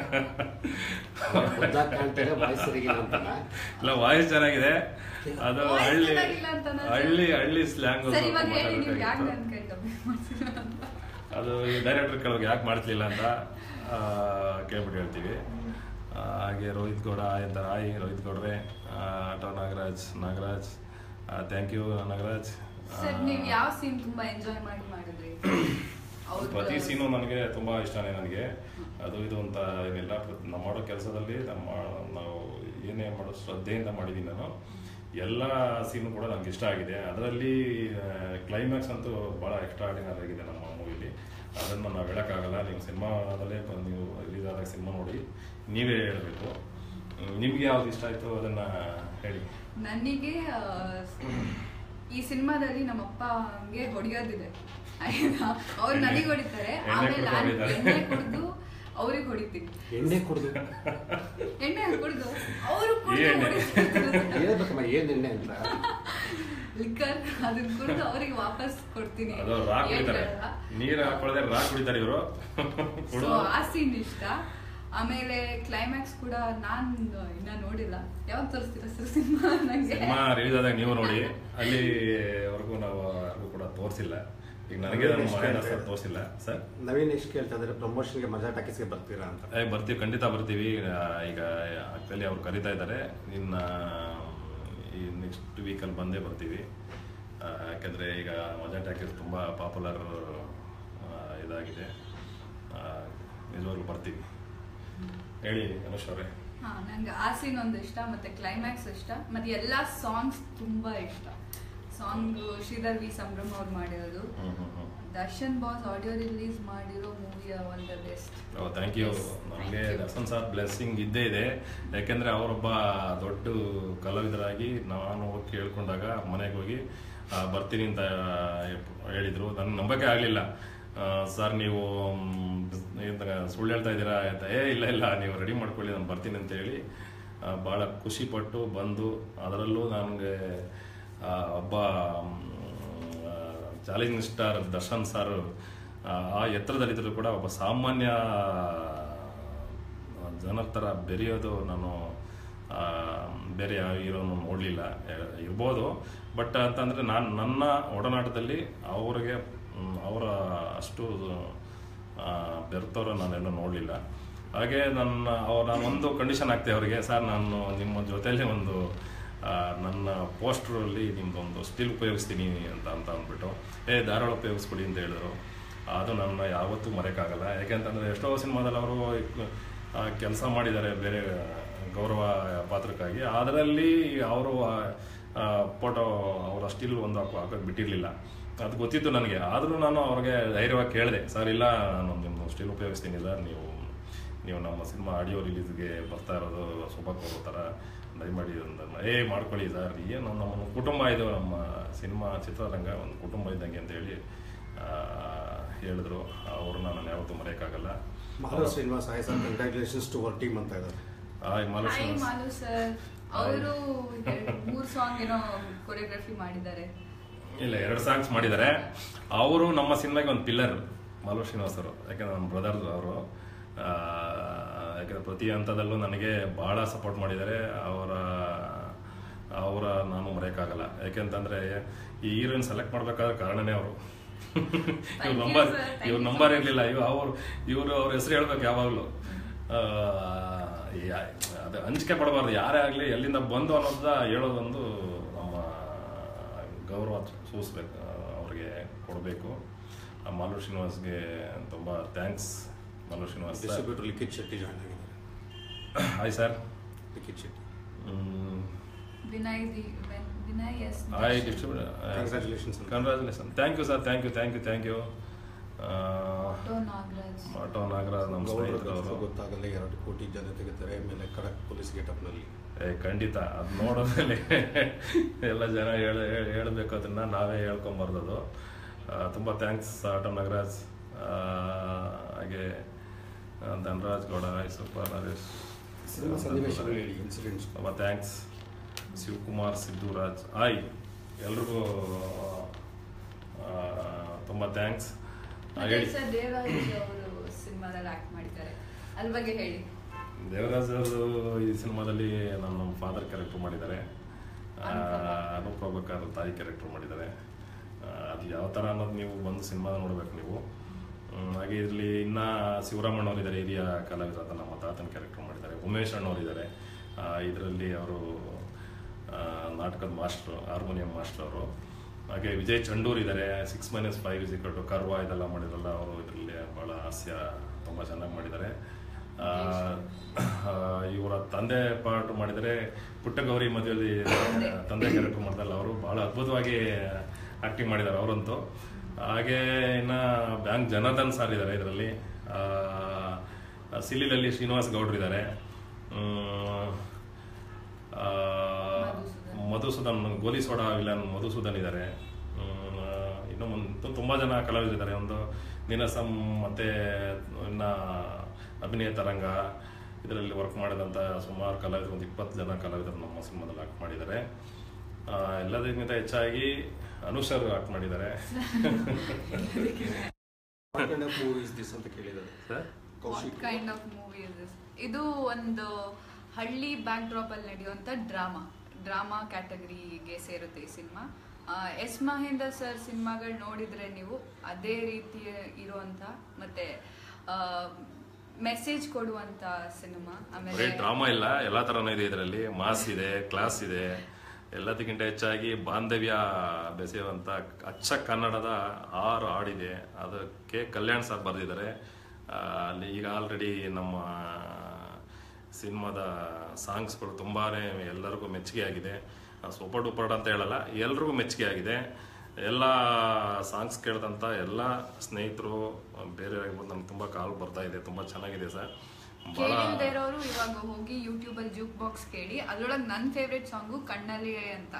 ಮುದ್ದಾಗಿ ಕಾಣ್ತಾರೆ ವಾಯ್ಸ್ ಸರಿಗಿಲ್ಲ ಅಂತನಾ? ಇಲ್ಲ ವಾಯ್ಸ್ ಚೆನ್ನಾಗಿದೆ ಅದು Voice ಹಳ್ಳಿ ಚೆನ್ನಾಗಿಲ್ಲ ಅಂತನಾ ಸರ್? ಹಳ್ಳಿ ಹಳ್ಳಿ ಸ್ಲ್ಯಾಂಗ್ ಸರ್ ಇವಾಗ ಹೇಳಿ ನೀವು ಯಾಕೆ ನನ್ನ ಕೈ ಡಬ್ಬಿ ಮಾಡ್ತೀರಾ ಅಂತ ಅದು ಈ ಡೈರೆಕ್ಟರ್ ಕೆಲವ್ರಿಗೆ ಯಾಕೆ ಮಾಡ್ತಿಲ್ಲ ಅಂತ ಆ, ಕೇಳ್ಬಿಟ್ಟು ಹೇಳ್ತೀವಿ ಆ, ಹಾಗೆ ರೋಹಿತ್ ಗೌಡ ಎಂತಾರೆ ಆಯ್ ರೋಹಿತ್ ಗೌಡ್ರೆ auto Nagaraj Nagaraj thank you Nagaraj ಆ, ಸರ್ ನೀವು ಯಾವ ಸೀನ್ ತುಂಬಾ ಎಂಜಾಯ್ ಮಾಡಿ ಮಾಡಿದ್ರಿ ಅವ್ರ- ಪ್ರತಿ ಸೀನು ನನಗೆ ತುಂಬಾ ಇಷ್ಟನೇ ನನಗೆ ಅದು ಇದು ಅಂತ ಏನಿಲ್ಲ ಪ್ರತಿ- ನಾವು ಮಾಡೋ ಕೆಲಸದಲ್ಲಿ ನಮ್ಮ ನಾವು ಏನೇ ಮಾಡೋ ಶ್ರದ್ಧೆಯಿಂದ ಮಾಡಿದ್ದೀನಿ ನಾನು ಎಲ್ಲ ಸೀನು ಕೂಡ ನನಗೆ ಇಷ್ಟ ಆಗಿದೆ ಅದರಲ್ಲಿ ಕ್ಲೈಮ್ಯಾಕ್ಸ್ ಅಂತೂ ಭಾಳ ಎಕ್ಸ್ಟ್ರಾಡಿನರಿ ಆಗಿದೆ ನಮ್ಮ ಮೂವಿಲಿ ಅದನ್ನು ನಾವು ಹೇಳೋಕ್ಕಾಗಲ್ಲ ನೀವು ಸಿನಿಮಾದಲ್ಲೇ ಬಂದು ನೀವು ರಿಲೀಸ್ ಆದಾಗ ಸಿನಿಮಾ ನೋಡಿ ನೀವೇ ಹೇಳಬೇಕು ನಿಮ್ಗೆ ಯಾವ್ದು ಇಷ್ಟ ಆಯಿತು ಅದನ್ನು ಹೇಳಿ ನನಗೆ ಆ, ಈ ಸಿನಿಮಾದಲ್ಲಿ ನಮ್ಮ ಅಪ್ಪ ಹಂಗೆ ಹೊಡೆಯೋದಿದೆ ಆಯ್ತಾ ಅವ್ರು ನನಗೆ ಹೊಡಿತಾರೆ ಎಣ್ಣೆ ಆಮೇಲೆ ಕುಡ್ದು ನಾನು ಹೊಡಿತಾರೆ. ಎಣ್ಣೆ ಕುಡಿದು ಅವ್ರಿಗೆ ಹೊಡಿತೀನಿ ಎಣ್ಣೆ ಕುಡ್ದು ಎಣ್ಣೆ ಕುಡಿದು ಅವರು ಏನ್ ಕುಡಿದು ಹೇಳ್ಬೇಕಮ್ಮ ಏನ್ ಎಣ್ಣೆ ಅಂತ ಲಿಕ್ಕರ್ ಅದನ್ನ ಕುಡಿದು ಅವ್ರಿಗೆ ವಾಪಸ್ ಕೊಡ್ತೀನಿ ಅದು ರಾ ಕುಡಿತಾರೆ ಹೇಳ್ತಾರಲ್ಲ. ನೀರು ಹಾಕೊಳ್ಳದೆ ರಾ ಕುಡಿತಾರೆ ಇವರು ಸೊ ಆ ಸೀನ್ ಇಷ್ಟ ಆಮೇಲೆ ಕ್ಲೈಮ್ಯಾಕ್ಸ್ ಕೂಡ ನಾನ್ ಇನ್ನ ನೋಡಿಲ್ಲ ಯಾವಾಗ ತೋರಿಸ್ತೀರಾ ಸರ್ ಸಿನಿಮಾ ನಂಗೆ ಸಿನಿಮಾ ರಿಲೀಸ್ ಆದಾಗ ನೀವು ನೋಡಿ ಅಲ್ಲಿವರೆಗೂ ನಾವು ಯಾರಿಗೂ ಕೂಡ ತೋರಿಸಿಲ್ಲ ಈಗ ನನಗೆ ನಮ್ಮ ಮಹೇಂದ್ರ ಸರ್ ತೋರಿಸಿಲ್ಲ ಸರ್ ನವೀನ್ ಎಷ್ಟು ಕೇಳ್ತಾ ಇದ್ದಾರೆ ಪ್ರಮೋಷನ್ಗೆ ಮಜಾ ಟಾಕೀಸ್ಗೆ ಬರ್ತೀರಾ ಅಂತ ಏ ಬರ್ತೀವಿ ಖಂಡಿತ ಬರ್ತೀವಿ ಆ, ಈಗ ಆಕ್ಚುಲಿ ಅವ್ರು ಕರಿತಾ ಇದ್ದಾರೆ ಇನ್ನು ಈ ನೆಕ್ಸ್ಟ್ ವೀಕಲ್ಲಿ ಬಂದೇ ಬರ್ತೀವಿ ಆ, ಯಾಕೆಂದ್ರೆ ಈಗ ಮಜಾ ಟ್ಯಾಕೀಸ್ ತುಂಬ ಪಾಪ್ಯುಲರ್ ಇದಾಗಿದೆ ಆ, ನಿಜವಾಗ್ಲೂ ಬರ್ತೀವಿ ಹೇಳಿ ಅನುಷ್ ಅವರೇ ಹಾ ನಂಗೆ ಆ ಸೀನ್ ಒಂದು ಇಷ್ಟ ಮತ್ತೆ ಕ್ಲೈಮ್ಯಾಕ್ಸ್ ಇಷ್ಟ ಮತ್ತೆ ಎಲ್ಲಾ ಸಾಂಗ್ಸ್ ತುಂಬಾ ಇಷ್ಟ ಸಾಂಗ್ ಶ್ರೀಧರ್ ವಿ ಸಂಭ್ರಮ್ ಅವ್ರು ಮಾಡಿರೋದು ಹ್ಮ್ ಹ್ಮ್ ಹ್ಮ್ ದರ್ಶನ್ ಬಾಸ್ ಆಡಿಯೋ ರಿಲೀಸ್ ಮಾಡಿರೋ ಮೂವಿಯ one the best thank you ನನಗೆ ದರ್ಶನ್ ಸರ್ ಬ್ಲೆಸ್ಸಿಂಗ್ ಇದ್ದೇ ಇದೆ ಯಾಕೆಂದ್ರೆ ಅವರೊಬ್ಬ ದೊಡ್ಡ ಕಲಾವಿದರಾಗಿ ನಾನು ಹೋಗಿ ಕೇಳ್ಕೊಂಡಾಗ ಮನೆಗೆ ಹೋಗಿ ಆ, ಬರ್ತೀನಿ ಅಂತ ಹೇಳಿದ್ರು ನನ್ನ ನಂಬಕ್ಕೆ ಆಗಲಿಲ್ಲ ಸರ್ ನೀವು ಮ್, ಏನ್ ಸುಳ್ಳು ಹೇಳ್ತಾ ಇದ್ದೀರಾ ಅಂತ ಏ ಇಲ್ಲ ಇಲ್ಲ ನೀವು ರೆಡಿ ಮಾಡ್ಕೊಳ್ಳಿ ನಾನು ಬರ್ತೀನಿ ಅಂತ ಹೇಳಿ ಭಾಳ ಖುಷಿಪಟ್ಟು ಬಂದು ಅದರಲ್ಲೂ ನನಗೆ ಒಬ್ಬ ಚಾಲೆಂಜಿಂಗ್ ಸ್ಟಾರ್ ದರ್ಶನ್ ಸರ್ ಆ ಎತ್ತರದಲ್ಲಿದ್ದರೂ ಕೂಡ ಒಬ್ಬ ಸಾಮಾನ್ಯ ಜನರ ಥರ ಬೆರೆಯೋದು ನಾನು ಆ, ಬೇರೆ ಯಾವ ಹೀರೋನು ನೋಡಲಿಲ್ಲ ಇರ್ಬೋದು ಬಟ್ ಅಂತಂದರೆ ನಾನು ನನ್ನ ಒಡನಾಟದಲ್ಲಿ ಅವ್ರಿಗೆ ಮ್, ಅವರ ಅಷ್ಟು ಆ, ಬೆರ್ತವ್ರು ನಾನೆಲ್ಲ ನೋಡಲಿಲ್ಲ ಹಾಗೆ ನನ್ನ ಅವ್ರು ನಾನು ಒಂದು ಕಂಡೀಷನ್ ಹಾಕ್ತೆ ಅವರಿಗೆ ಸರ್ ನಾನು ನಿಮ್ಮ ಜೊತೆಯಲ್ಲಿ ಒಂದು ಆ, ನನ್ನ ಪೋಸ್ಟ್ರಲ್ಲಿ ನಿಮ್ಮದೊಂದು ಸ್ಟಿಲ್ ಉಪಯೋಗಿಸ್ತೀನಿ ಅಂತ ಅಂತ ಅಂದ್ಬಿಟ್ಟು ಏ ಧಾರಾಳ ಉಪಯೋಗಿಸ್ಕೊಡಿ ಅಂತ ಹೇಳಿದ್ರು ಅದು ನನ್ನ ಯಾವತ್ತೂ ಮರೆಯೋಕ್ಕಾಗಲ್ಲ ಯಾಕೆಂತಂದರೆ ಎಷ್ಟೋ ಸಿನಿಮಾದಲ್ಲಿ ಅವರು ಕೆಲಸ ಮಾಡಿದ್ದಾರೆ ಬೇರೆ ಗೌರವ ಪಾತ್ರಕ್ಕಾಗಿ ಅದರಲ್ಲಿ ಅವರು ಫೋಟೋ ಅವರ ಸ್ಟಿಲ್ ಒಂದು ಹಾಕೋ ಹಾಕೋಕೆ ಬಿಟ್ಟಿರಲಿಲ್ಲ ಅದು ಗೊತ್ತಿತ್ತು ನನಗೆ ಆದರೂ ನಾನು ಅವ್ರಿಗೆ ಧೈರ್ಯವಾಗಿ ಕೇಳಿದೆ ಸರ್ ಇಲ್ಲ ನಾನು ನಿಮ್ಮದು ಸ್ಟಿಲ್ ಉಪಯೋಗಿಸ್ತೀನಿ ಸರ್ ನೀವು ನೀವು ನಮ್ಮ ಸಿನಿಮಾ ಆಡಿಯೋ ರಿಲೀಸ್ಗೆ ಬರ್ತಾ ಇರೋದು ಸೊಬಕ್ಕೆ ಹೋಗೋ ಥರ ದಯಮಾಡಿ ಒಂದು ಏ ಮಾಡ್ಕೊಳ್ಳಿ ಸರ್ ಏನು ನಮ್ಮ ಕುಟುಂಬ ಇದು ನಮ್ಮ ಸಿನಿಮಾ ಚಿತ್ರರಂಗ ಒಂದು ಕುಟುಂಬ ಇದ್ದಂಗೆ ಅಂತ ಹೇಳಿ ಆ, ಹೇಳಿದ್ರು ಅವ್ರನ್ನ ನಾನು ಯಾವತ್ತೂ ಮರೆಯೋಕ್ಕಾಗಲ್ಲ Madhav Srinivas hi sir congratulations to our team ಅಂತ ಇದ್ದಾರೆ hi hi Malakshmi Malu sir ಅವರು ಮೂರ್ ಸಾಂಗ್ ಏನೋ ಕೊರಿಯೋಗ್ರಫಿ ಮಾಡಿದ್ದಾರೆ ಇಲ್ಲ ಎರಡು ಸಾಂಗ್ಸ್ ಮಾಡಿದ್ದಾರೆ ಅವರು ನಮ್ಮ ಸಿನಿಮಾಗೆ ಒಂದು ಪಿಲ್ಲರ್ ಮಾಲು ಶ್ರೀನಿವಾಸ್ ಅವರು ಯಾಕಂದ್ರೆ ನಮ್ಮ ಬ್ರದರ್ ಅವರು ಯಾಕಂದ್ರೆ ಪ್ರತಿ ಹಂತದಲ್ಲೂ ನನಗೆ ಬಹಳ ಸಪೋರ್ಟ್ ಮಾಡಿದ್ದಾರೆ ಅವರ ಅವರ ನಾನು ಮರೆಯೋಕ್ಕಾಗಲ್ಲ ಯಾಕೆಂತಂದ್ರೆ ಈ ಹೀರೋಯಿನ್ ಸೆಲೆಕ್ಟ್ ಮಾಡ್ಬೇಕಾದ್ರೆ ಕಾರಣನೇ ಅವರು ಇವ್ರ you, ನಂಬರ್ sir. Thank ಇವ್ರ you so ನಂಬರ್ much. ಇರಲಿಲ್ಲ ಇವ್ ಅವ್ರು ಇವರು ಅವ್ರ ಹೆಸರು ಹೇಳ್ಬೇಕು ಯಾವಾಗಲೂ ಅದು ಹಂಚಿಕೆ ಪಡಬಾರ್ದು ಯಾರೇ ಆಗಲಿ ಎಲ್ಲಿಂದ ಬಂದು ಅನ್ನೋದ ಹೇಳೋದೊಂದು ನಮ್ಮ ಗೌರವ ಸೂಸ್ಬೇಕು ಅವ್ರಿಗೆ ಕೊಡಬೇಕು ಮಾಲು ಶ್ರೀನಿವಾಸ್ಗೆ ತುಂಬ thanks Malu Srinivas sir distributor Likhith Shetty join ಆಗಿದ್ದಾರೆ hi sir Likhith Shetty Vinay the ವೆನ್- Vinay S hi distributor Congratulations. Congratulation thank you sir thank you thank you thank you auto Nagaraj auto Nagaraj ನಮ್ಮ ಸ್ನೇಹಿತರು ಅವರು ಗೊತ್ತಾಗಲ್ಲ ಎರಡು ಕೋಟಿ ಜನತೆಗೆ ತೆರೆ ಮೇಲೆ ಖಡಕ್ ಪೊಲೀಸ್ ಗೆಟಪ್ನಲ್ಲಿ ಏ ಖಂಡಿತ ಅದು ನೋಡೋದ್ರಲ್ಲಿ ಎಲ್ಲ ಜನ ಹೇಳ ಹೇಳ್- ಹೇಳ್ಬೇಕು ಅದನ್ನ ನಾವೇ ಹೇಳ್ಕೊಂಬಾರ್ದು ಅದು ಆ, ತುಂಬ ಥ್ಯಾಂಕ್ಸ್ ಆಟೋ ನಾಗರಾಜ್ ಆ, ಹಾಗೆ ಆ, ಧನರಾಜ್ ಗೌಡ ಐಸಪ್ಪ ನರೇಶ್ ಸಿನಿಮಾ ಸನ್ನಿವೇಶಗಳು ಹೇಳಿ ಇನ್ಸಿಡೆಂಟ್ಸ್ ತುಂಬ ಥ್ಯಾಂಕ್ಸ್ ಶಿವಕುಮಾರ್ ಸಿದ್ದೂರಾಜ್ ಆಯ್ ಎಲ್ರಿಗೂ ಆ, ತುಂಬ ಥ್ಯಾಂಕ್ಸ್ ಮತ್ತೆ ಸರ್ ದೇವರಾಜ್ ಅವರು ಸಿನಿಮಾದಲ್ಲಿ ಆಕ್ಟ್ ಮಾಡಿದ್ದಾರೆ ಅದ್ರ ಬಗ್ಗೆ ಹೇಳಿ ದೇವರಾಜ್ ಅವರು ಈ ಸಿನಿಮಾದಲ್ಲಿ ನನ್ನ ನಮ್ಮ ಫಾದರ್ ಕ್ಯಾರೆಕ್ಟರ್ ಮಾಡಿದ್ದಾರೆ ಆ, ಅನುಪ್ ಪ್ರಭಾಕರ್ ತಾಯಿ ಕ್ಯಾರೆಕ್ಟರ್ ಮಾಡಿದ್ದಾರೆ ಆ, ಅದು ಯಾವ ಥರ ಅನ್ನೋದು ನೀವು ಬಂದು ಸಿನಿಮಾ ನೋಡ್ಬೇಕು ನೀವು ಹ್ಮ್, ಹಾಗೆ ಇದರಲ್ಲಿ ಇನ್ನ ಶಿವರಾಮಣ್ಣ ಅವರಿದ್ದಾರೆ ಹಿರಿಯ ಕಲಾವಿದ ಅಂತ ನಮ್ಮ ತಾತನ ಕ್ಯಾರೆಕ್ಟರ್ ಮಾಡಿದ್ದಾರೆ ಉಮೇಶ್ ಅಣ್ಣವರಿದ್ದಾರೆ ಇದರಲ್ಲಿ ಅವರು ನಾಟಕದ ಮಾಸ್ಟ್ರು ಹಾರ್ಮೋನಿಯಂ ಮಾಸ್ಟರ್ ಅವರು ಹಾಗೆ ವಿಜಯ್ ಚಂಡೂರ್ ಇದ್ದಾರೆ six minus five is equal to ಕರ್ವ ಇದೆಲ್ಲ ಮಾಡಿದ್ರಲ್ಲ ಅವರು ಇದರಲ್ಲಿ ಭಾಳ ಹಾಸ್ಯ ತುಂಬ ಚೆನ್ನಾಗಿ ಮಾಡಿದ್ದಾರೆ ಆ, ಆ, ಇವರ ತಂದೆ ಪಾರ್ಟ್ ಮಾಡಿದರೆ ಪುಟ್ಟಗೌರಿ ಮದುವೆಯಲ್ಲಿ ತಂದೆ ಕ್ಯಾರೆಕ್ಟರ್ ಮಾಡ್ತಾರಲ್ಲ ಅವರು ಬಹಳ ಅದ್ಭುತವಾಗಿ ಆಕ್ಟಿಂಗ್ ಮಾಡಿದ್ದಾರೆ ಅವರಂತೂ ಹಾಗೆ ಇನ್ನ ಬ್ಯಾಂಕ್ ಜನಾರ್ದನ್ ಸರ್ ಇದ್ದಾರೆ ಇದರಲ್ಲಿ ಸಿಲಿಲಲ್ಲಿ ಶ್ರೀನಿವಾಸ್ ಗೌಡ್ರು ಇದ್ದಾರೆ ಮಧುಸೂದನ್ ಗೋಲಿ ಸೋಡಾ ವಿಲನ್ ಮಧುಸೂದನ್ ಇದ್ದಾರೆ ಇನ್ನು ಮುಂದೆ ತುಂಬ ಜನ ಕಲಾವಿದರಿದ್ದಾರೆ ಒಂದು ನೀನಸಂ ಮತ್ತೆ ಇನ್ನ ಅಭಿನಯ ತರಂಗ ಇದರಲ್ಲಿ ವರ್ಕ್ ಮಾಡಿದಂಥ ಸುಮಾರು ಕಲಾವಿದರು ಒಂದು ಇಪ್ಪತ್ತು ಜನ ಕಲಾವಿದರು ನಮ್ಮ ಸಿನಿಮಾದಲ್ಲಿ ಆಕ್ಟ್ ಮಾಡಿದ್ದಾರೆ ಆ, ಎಲ್ಲದಕ್ಕಿಂತ ಹೆಚ್ಚಾಗಿ ಅನುಷರ್ ಆಕ್ಟ್ ಮಾಡಿದ್ದಾರೆ ಮೂವೀಸ್ ದಿಸ್ ಅಂತ ಕೇಳಿದ್ದಾರೆ sir Kaushik kind of movie ಇದು ಒಂದು ಹಳ್ಳಿ ಬ್ಯಾಕ್ ಡ್ರಾಪ್ ಅಲ್ಲಿ ನಡೆಯುವಂತ ಡ್ರಾಮಾ ಡ್ರಾಮಾ ಕ್ಯಾಟಗರಿಗೆ ಸೇರುತ್ತೆ ಈ ಸಿನಿಮಾ ಎಸ್ ಮಹೇಂದರ್ ಸರ್ ಸಿನಿಮಾಗಳು ನೋಡಿದ್ರೆ ನೀವು ಅದೇ ರೀತಿ ಇರುವಂತ ಮತ್ತೆ ಮೆಸೇಜ್ ಕೊಡುವಂತ ಸಿನಿಮಾ ಬರೀ ಆಮೇಲೆ ಡ್ರಾಮಾ ಇಲ್ಲ ಎಲ್ಲ ಥರನೂ ಇದೆ ಇದರಲ್ಲಿ ಮಾಸ್ ಇದೆ ಕ್ಲಾಸ್ ಇದೆ ಎಲ್ಲದಕ್ಕಿಂತ ಹೆಚ್ಚಾಗಿ ಬಾಂಧವ್ಯ ಬೆಸೆಯುವಂಥ ಅಚ್ಚ ಕನ್ನಡದ ಆರು ಹಾಡಿದೆ ಅದಕ್ಕೆ ಕಲ್ಯಾಣ್ ಸರ್ ಬರೆದಿದ್ದಾರೆ ಆ, ಅಲ್ಲಿ ಈಗ ಆಲ್ರೆಡಿ ನಮ್ಮ ಸಿನಿಮಾದ ಸಾಂಗ್ಸ್ಗಳು ತುಂಬಾ ಎಲ್ಲರಿಗೂ ಮೆಚ್ಚುಗೆ ಆಗಿದೆ ಸೂಪರ್ ಡೂಪರ್ ಅಂತ ಹೇಳಲ್ಲ ಎಲ್ರಿಗೂ ಮೆಚ್ಚುಗೆ ಆಗಿದೆ ಎಲ್ಲ ಸಾಂಗ್ಸ್ ಕೇಳಿದಂಥ ಎಲ್ಲ ಸ್ನೇಹಿತರು ಬೇರೆ ನಮ್ಗೆ ತುಂಬ ಕಾಲ್ ಬರ್ತಾ ಇದೆ ತುಂಬ ಚೆನ್ನಾಗಿದೆ ಸರ್ ಭಾಳ ಕೇಳಿಲ್ದೇ ಇರೋರು ಇವಾಗ ಹೋಗಿ ಯೂಟ್ಯೂಬ್ ಅಲ್ಲಿ ಜೂಕ್ ಬಾಕ್ಸ್ ಕೇಳಿ ಅದ್ರೊಳಗೆ ನನ್ನ ಫೇವ್ರೆಟ್ ಸಾಂಗು ಕಣ್ಣಲ್ಲಿ ಅಂತ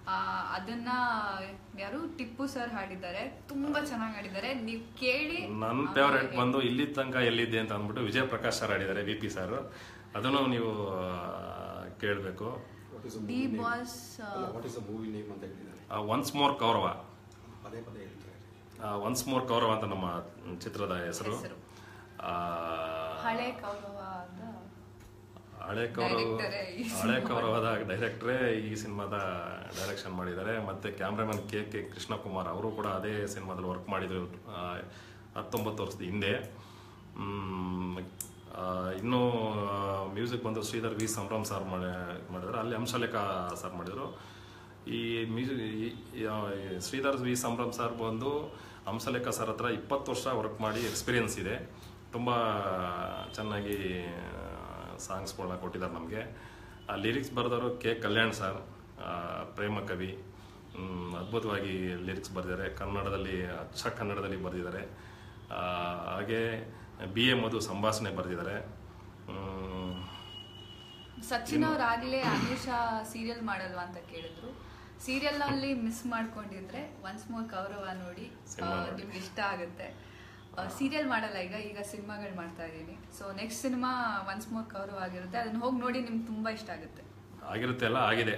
ಆ, ಅದನ್ನ ಯಾರು ಟಿಪ್ಪು ಸರ್ ಹಾಡಿದ್ದಾರೆ ತುಂಬಾ ಚೆನ್ನಾಗಿ ಹಾಡಿದ್ದಾರೆ ನೀವು ಕೇಳಿ ನನ್ನ ಫೇವ್ರೇಟ್ ಬಂದು ಇಲ್ಲಿ ತನಕ ಎಲ್ಲಿದ್ದೆ ಅಂತ ಅಂದ್ಬಿಟ್ಟು ವಿಜಯ್ ಪ್ರಕಾಶ್ ಸರ್ ಆಡಿದ್ದಾರೆ ವಿ ಪಿ ಸರ್ ಅದನ್ನು ನೀವು ಕೇಳಬೇಕು what is D boss what is a movie name ಅಂತ ಹೇಳಿದ್ದಾರೆ ಒನ್ಸ್ ಮೋರ್ ಕೌರವ ಪದೇ ಪದೇ ಹೇಳ್ತಾರೆ ಒನ್ಸ್ ಮೋರ್ ಕೌರವ ಅಂತ ನಮ್ಮ ಚಿತ್ರದ ಹೆಸರು ಹೆಸರು. ಆ, ಹಳೆ ಕೌರವ ಅಂತ ಹಳೆ ಕೌರವ Director ಏ ಈ ಹಳೆ ಕೌರವದ ಡೈರೆಕ್ಟ್ರೇ ಈ ಸಿನಿಮಾದ ಡೈರೆಕ್ಷನ್ ಮಾಡಿದ್ದಾರೆ ಮತ್ತೆ ಕ್ಯಾಮ್ರಾಮನ್ ಕೆ ಕೆ ಕೃಷ್ಣಕುಮಾರ್ ಅವರು ಕೂಡ ಅದೇ ಸಿನಿಮಾದಲ್ಲಿ ವರ್ಕ್ ಮಾಡಿದ್ರು ಆ, ಹತ್ತೊಂಬತ್ತು ವರ್ಷದ ಹಿಂದೆ ಮ್, ಆ, ಇನ್ನು ಮ್ಯೂಸಿಕ್ ಬಂದು ಶ್ರೀಧರ್ ವಿ ಸಂಭ್ರಮ್ ಸರ್ ಮಾಡಿ ಮಾಡಿದ್ರು ಅಲ್ಲಿ ಹಂಸಲೇಖ ಸರ್ ಮಾಡಿದ್ರು ಈ music Sridhar V Sambhram sir ಬಂದು ಹಂಸಲೇಖ ಸರ್ ಹತ್ರ ಇಪ್ಪತ್ತು ವರ್ಷ ವರ್ಕ್ ಮಾಡಿ ಎಕ್ಸ್ಪೀರಿಯನ್ಸ್ ಇದೆ ತುಂಬ ಚೆನ್ನಾಗಿ ಸಾಂಗ್ಸ್ಗಳನ್ನ ಕೊಟ್ಟಿದ್ದಾರೆ ನಮಗೆ ಆ ಲಿರಿಕ್ಸ್ ಬರೆದವರು ಕೆ ಕಲ್ಯಾಣ್ ಸರ್ ಆ, ಪ್ರೇಮ ಕವಿ ಮ್, ಅದ್ಭುತವಾಗಿ ಲಿರಿಕ್ಸ್ ಬರೆದಿದ್ದಾರೆ ಕನ್ನಡದಲ್ಲಿ ಅಚ್ಚ ಕನ್ನಡದಲ್ಲಿ ಬರೆದಿದ್ದಾರೆ ಆ, ಹಾಗೆ ಬಿ ಎ ಮಧು ಸಂಭಾಷಣೆ ಬರೆದಿದ್ದಾರೆ ಮ್, ಸಚಿನ್ ಅವ್ರು ಆಗ್ಲೇ ಅನುಷಾ ಸೀರಿಯಲ್ ಮಾಡಲ್ವಾ ಅಂತ ಕೇಳಿದ್ರು ಸೀರಿಯಲ್ ನಲ್ಲಿ ಮಿಸ್ ಮಾಡ್ಕೊಂಡಿದ್ರೆ ಒನ್ಸ್ ಮೋರ್ ಕೌರವ ನೋಡಿ ಸಿನಿಮಾ ನೋಡಿ. ನಿಮ್ಗೆ ಇಷ್ಟ ಆಗುತ್ತೆ ಸೀರಿಯಲ್ ಮಾಡಲ್ಲ ಈಗ ಈಗ ಸಿನಿಮಾಗಳು ಮಾಡ್ತಾ ಇದ್ದೀನಿ so next cinema once more Kaurava ಆಗಿರುತ್ತೆ ಅದನ್ನ ಹೋಗಿ ನೋಡಿ ನಿಮ್ಗೆ ತುಂಬಾ ಇಷ್ಟ ಆಗುತ್ತೆ ಆಗಿರುತ್ತೆ ಅಲ್ಲ ಆಗಿದೆ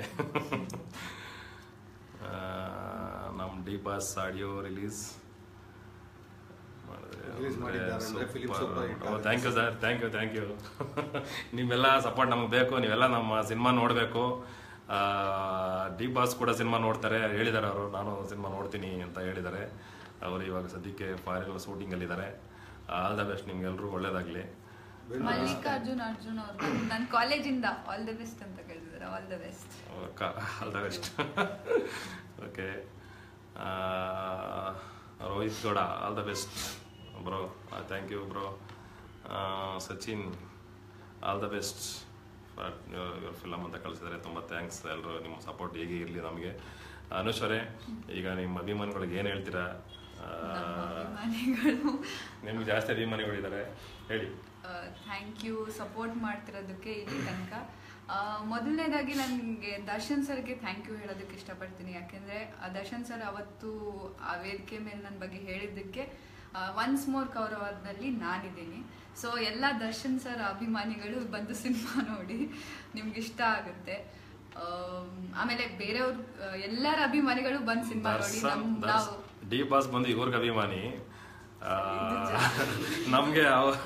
ನಮ್ಮ D boss audio release Release ಮಾಡಿದ್ದಾರೆ ಅಂದ್ರೆ film super hit ಆಗುತ್ತೆ. Thank you sir thank you thank you ನೀವೆಲ್ಲ ಸಪೋರ್ಟ್ ನಮಗೆ ಬೇಕು ನೀವೆಲ್ಲ ನಮ್ಮ ಸಿನಿಮಾ ನೋಡಬೇಕು ಡಿ ಬಾಸ್ ಕೂಡ ಸಿನಿಮಾ ನೋಡ್ತಾರೆ ಹೇಳಿದ್ದಾರೆ ಅವರು ನಾನು ಸಿನಿಮಾ ನೋಡ್ತೀನಿ ಅಂತ ಹೇಳಿದ್ದಾರೆ ಅವರು ಇವಾಗ ಸದ್ಯಕ್ಕೆ ಫಾರಿನ್ ಶೂಟಿಂಗಲ್ಲಿದ್ದಾರೆ ಆಲ್ ದ ಬೆಸ್ಟ್ ನಿಮ್ಗೆಲ್ರಿಗೂ ಒಳ್ಳೇದಾಗಲಿ ಮಲ್ಲಿಕಾರ್ಜುನ್ ಅರ್ಜುನ್ ಅವ್ರು ನನ್ನ ಕಾಲೇಜಿಂದ ಆಲ್ ದ ಬೆಸ್ಟ್ ಅಂತ ಕೇಳಿದ್ದಾರೆ all the best all the best okay Rohit Gowda all the best bro thank you bro Sachin all the best for your film ಅಂತ ಕಳಿಸಿದ್ದಾರೆ ತುಂಬ ಥ್ಯಾಂಕ್ಸ್ ಎಲ್ಲರೂ ನಿಮ್ಮ ಸಪೋರ್ಟ್ ಹೇಗೆ ಇರಲಿ ನಮಗೆ ಅನುಶ್ವರೇ ಈಗ ನಿಮ್ಮ ಅಭಿಮಾನಿಗಳಿಗೆ ಏನು ಹೇಳ್ತೀರಾ ಆ, ಅಭಿಮಾನಿಗಳು ನಿಮ್ಗೆ ಜಾಸ್ತಿ ಅಭಿಮಾನಿಗಳಿದ್ದಾರೆ ಹೇಳಿ ಥ್ಯಾಂಕ್ ಯು ಸಪೋರ್ಟ್ ಮಾಡ್ತಿರೋದಕ್ಕೆ ಇಲ್ಲಿ ತನಕ ಆ, ಮೊದಲನೇದಾಗಿ ನನಗೆ ದರ್ಶನ್ ಸರ್ಗೆ ಥ್ಯಾಂಕ್ ಯು ಹೇಳೋದಕ್ಕೆ ಇಷ್ಟಪಡ್ತೀನಿ ಯಾಕೆಂದರೆ ದರ್ಶನ್ ಸರ್ ಅವತ್ತು ಆ ವೇದಿಕೆ ಮೇಲೆ ನನ್ನ ಬಗ್ಗೆ ಹೇಳಿದ್ದಕ್ಕೆ ಒನ್ಸ್ ಮೋರ್ ಕೌರವದಲ್ಲಿ ನಾನಿದ್ದೀನಿ ಸೊ ಎಲ್ಲ ದರ್ಶನ್ ಸರ್ ಅಭಿಮಾನಿಗಳು ಬಂದು ಸಿನಿಮಾ ನೋಡಿ ನಿಮ್ಗೆ ಇಷ್ಟ ಆಗುತ್ತೆ ಆಮ್, ಆಮೇಲೆ ಬೇರೆಯವ್ರು ಆ, ಎಲ್ಲರ ಅಭಿಮಾನಿಗಳು ಬಂದು ಸಿನಿಮಾ ನೋಡಿ ದರ್ಶನ್ ನಮ್ ನಾವು ಡಿ ಬಾಸ್ ಬಂದು ಇವ್ರಿಗೆ ಅಭಿಮಾನಿ ಆ, ನಮ್ಗೆ ಅವ-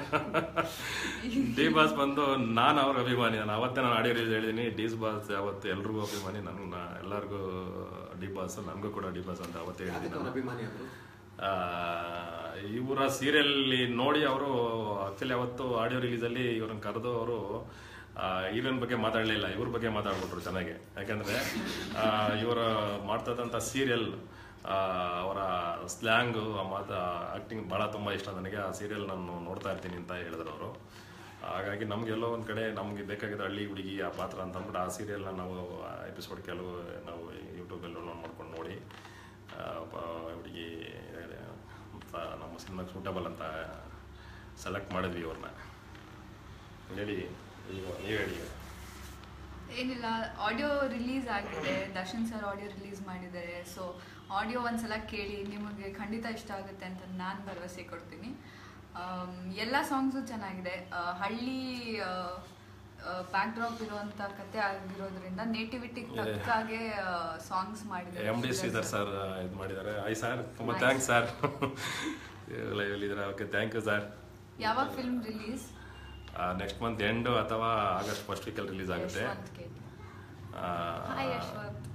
ಡಿ ಬಾಸ್ ಬಂದು ನಾನು ಅವ್ರ ಅಭಿಮಾನಿ ನಾನು ಅವತ್ತೇ ನಾನು ಆಡಿಯೋ ರಿಲೀಸ್ ಹೇಳಿದೀನಿ ಡಿ ಬಾಸ್ ಯಾವತ್ತು ಎಲ್ರಿಗೂ ಅಭಿಮಾನಿ ನನ್ಗೆ ನಾ ಎಲ್ಲರಿಗೂ ಡಿ ಬಾಸ್ ನನಗೂ ಕೂಡ ಡಿ ಬಾಸ್ ಅಂತ ಅವತ್ತೇ ಹೇಳಿದ್ದೀನಿ ಅದಕ್ಕೆ ಅವ್ರ ಅಭಿಮಾನಿ ಅವರು ಆ, ಇವರ ಸೀರಿಯಲ್ ನೋಡಿ ಅವರು ಆಕ್ಚುಲಿ ಅವತ್ತು ಆಡಿಯೋ ರಿಲೀಸಲ್ಲಿ ಇವ್ರನ್ನ ಕರೆದು ಅವರು ಹೀರೋಯಿನ್ ಬಗ್ಗೆ ಮಾತಾಡಲಿಲ್ಲ ಇವ್ರ ಬಗ್ಗೆ ಮಾತಾಡ್ಬಿಟ್ರು ಚೆನ್ನಾಗಿ ಯಾಕಂದ್ರೆ ಇವರ ಮಾಡ್ತದಂಥ ಸೀರಿಯಲ್ ಅವರ ಸ್ಲ್ಯಾಂಗು ಮಾತು ಆ್ಯಕ್ಟಿಂಗ್ ಭಾಳ ತುಂಬ ಇಷ್ಟ ನನಗೆ ಆ ಸೀರಿಯಲ್ ನಾನು ನೋಡ್ತಾ ಇರ್ತೀನಿ ಅಂತ ಹೇಳಿದ್ರು ಅವರು ಹಾಗಾಗಿ ನಮಗೆಲ್ಲೋ ಒಂದು ಕಡೆ ನಮಗೆ ಬೇಕಾಗಿದ್ದ ಹಳ್ಳಿ ಹುಡುಗಿ ಆ ಪಾತ್ರ ಅಂತ ಅಂದ್ಬಿಟ್ಟು ಆ ಸೀರಿಯಲ್ನ ನಾವು ಎಪಿಸೋಡ್ ಕೆಲವು ನಾವು ಯೂಟ್ಯೂಬಲ್ಲಿ ಡೌನ್ಲೋಡ್ ಮಾಡ್ಕೊಂಡು ನೋಡಿ ಆ, ಒಬ್ಬ ಹುಡುಗಿ ಅಂತ ನಮ್ಮ ಸಿನಿಮಾಗೆ ಸೂಟಬಲ್ ಅಂತ ಸೆಲೆಕ್ಟ್ ಮಾಡಿದ್ವಿ ಅವ್ರನ್ನ ಹೇಳಿ ಈಗ ನೀವು ಹೇಳಿ ಏನಿಲ್ಲ ಆಡಿಯೋ ರಿಲೀಸ್ ಆಗಿದೆ ದರ್ಶನ್ ಸರ್ ಆಡಿಯೋ ರಿಲೀಸ್ ಮಾಡಿದ್ದಾರೆ ಸೊ ಆಡಿಯೋ ಒಂದ್ಸಲ ಕೇಳಿ ನಿಮಗೆ ಖಂಡಿತ ಇಷ್ಟ ಆಗುತ್ತೆ ಅಂತ ನಾನು ಭರವಸೆ ಕೊಡ್ತೀನಿ ಆಮ್, ಎಲ್ಲ ಸಾಂಗ್ಸು ಚೆನ್ನಾಗಿದೆ ಆ, ಹಳ್ಳಿ ಬ್ಯಾಕ್ ಡ್ರಾಪ್ ಇರುವಂತ ಕತೆ ಆಗಿರೋದ್ರಿಂದ ನೇಟಿವಿಟಿ ತಕ್ಕಾಗೆ ಸಾಂಗ್ಸ್ ಮಾಡಿದ್ದಾರೆ ಎಮ್ ಡಿ ಶ್ರೀಧರ್ ಸರ್ ಇದು ಮಾಡಿದ್ದಾರೆ ಐ ಸರ್ ತುಂಬ ಥ್ಯಾಂಕ್ಸ್ ಸರ್ ಲೈವಲ್ಲಿ ಇದ್ದಾರೆ ಓಕೆ ಥ್ಯಾಂಕ್ ಯು ಸರ್ ಯಾವಾಗ film release next month end ಅಥವಾ ಆಗಸ್ಟ್ ಫಸ್ಟ್ ವೀಕಲ್ಲಿ ರಿಲೀಸ್ ಆಗುತ್ತೆ ಆ, ಹಾಯ್ ಯಶ್ವಂತ್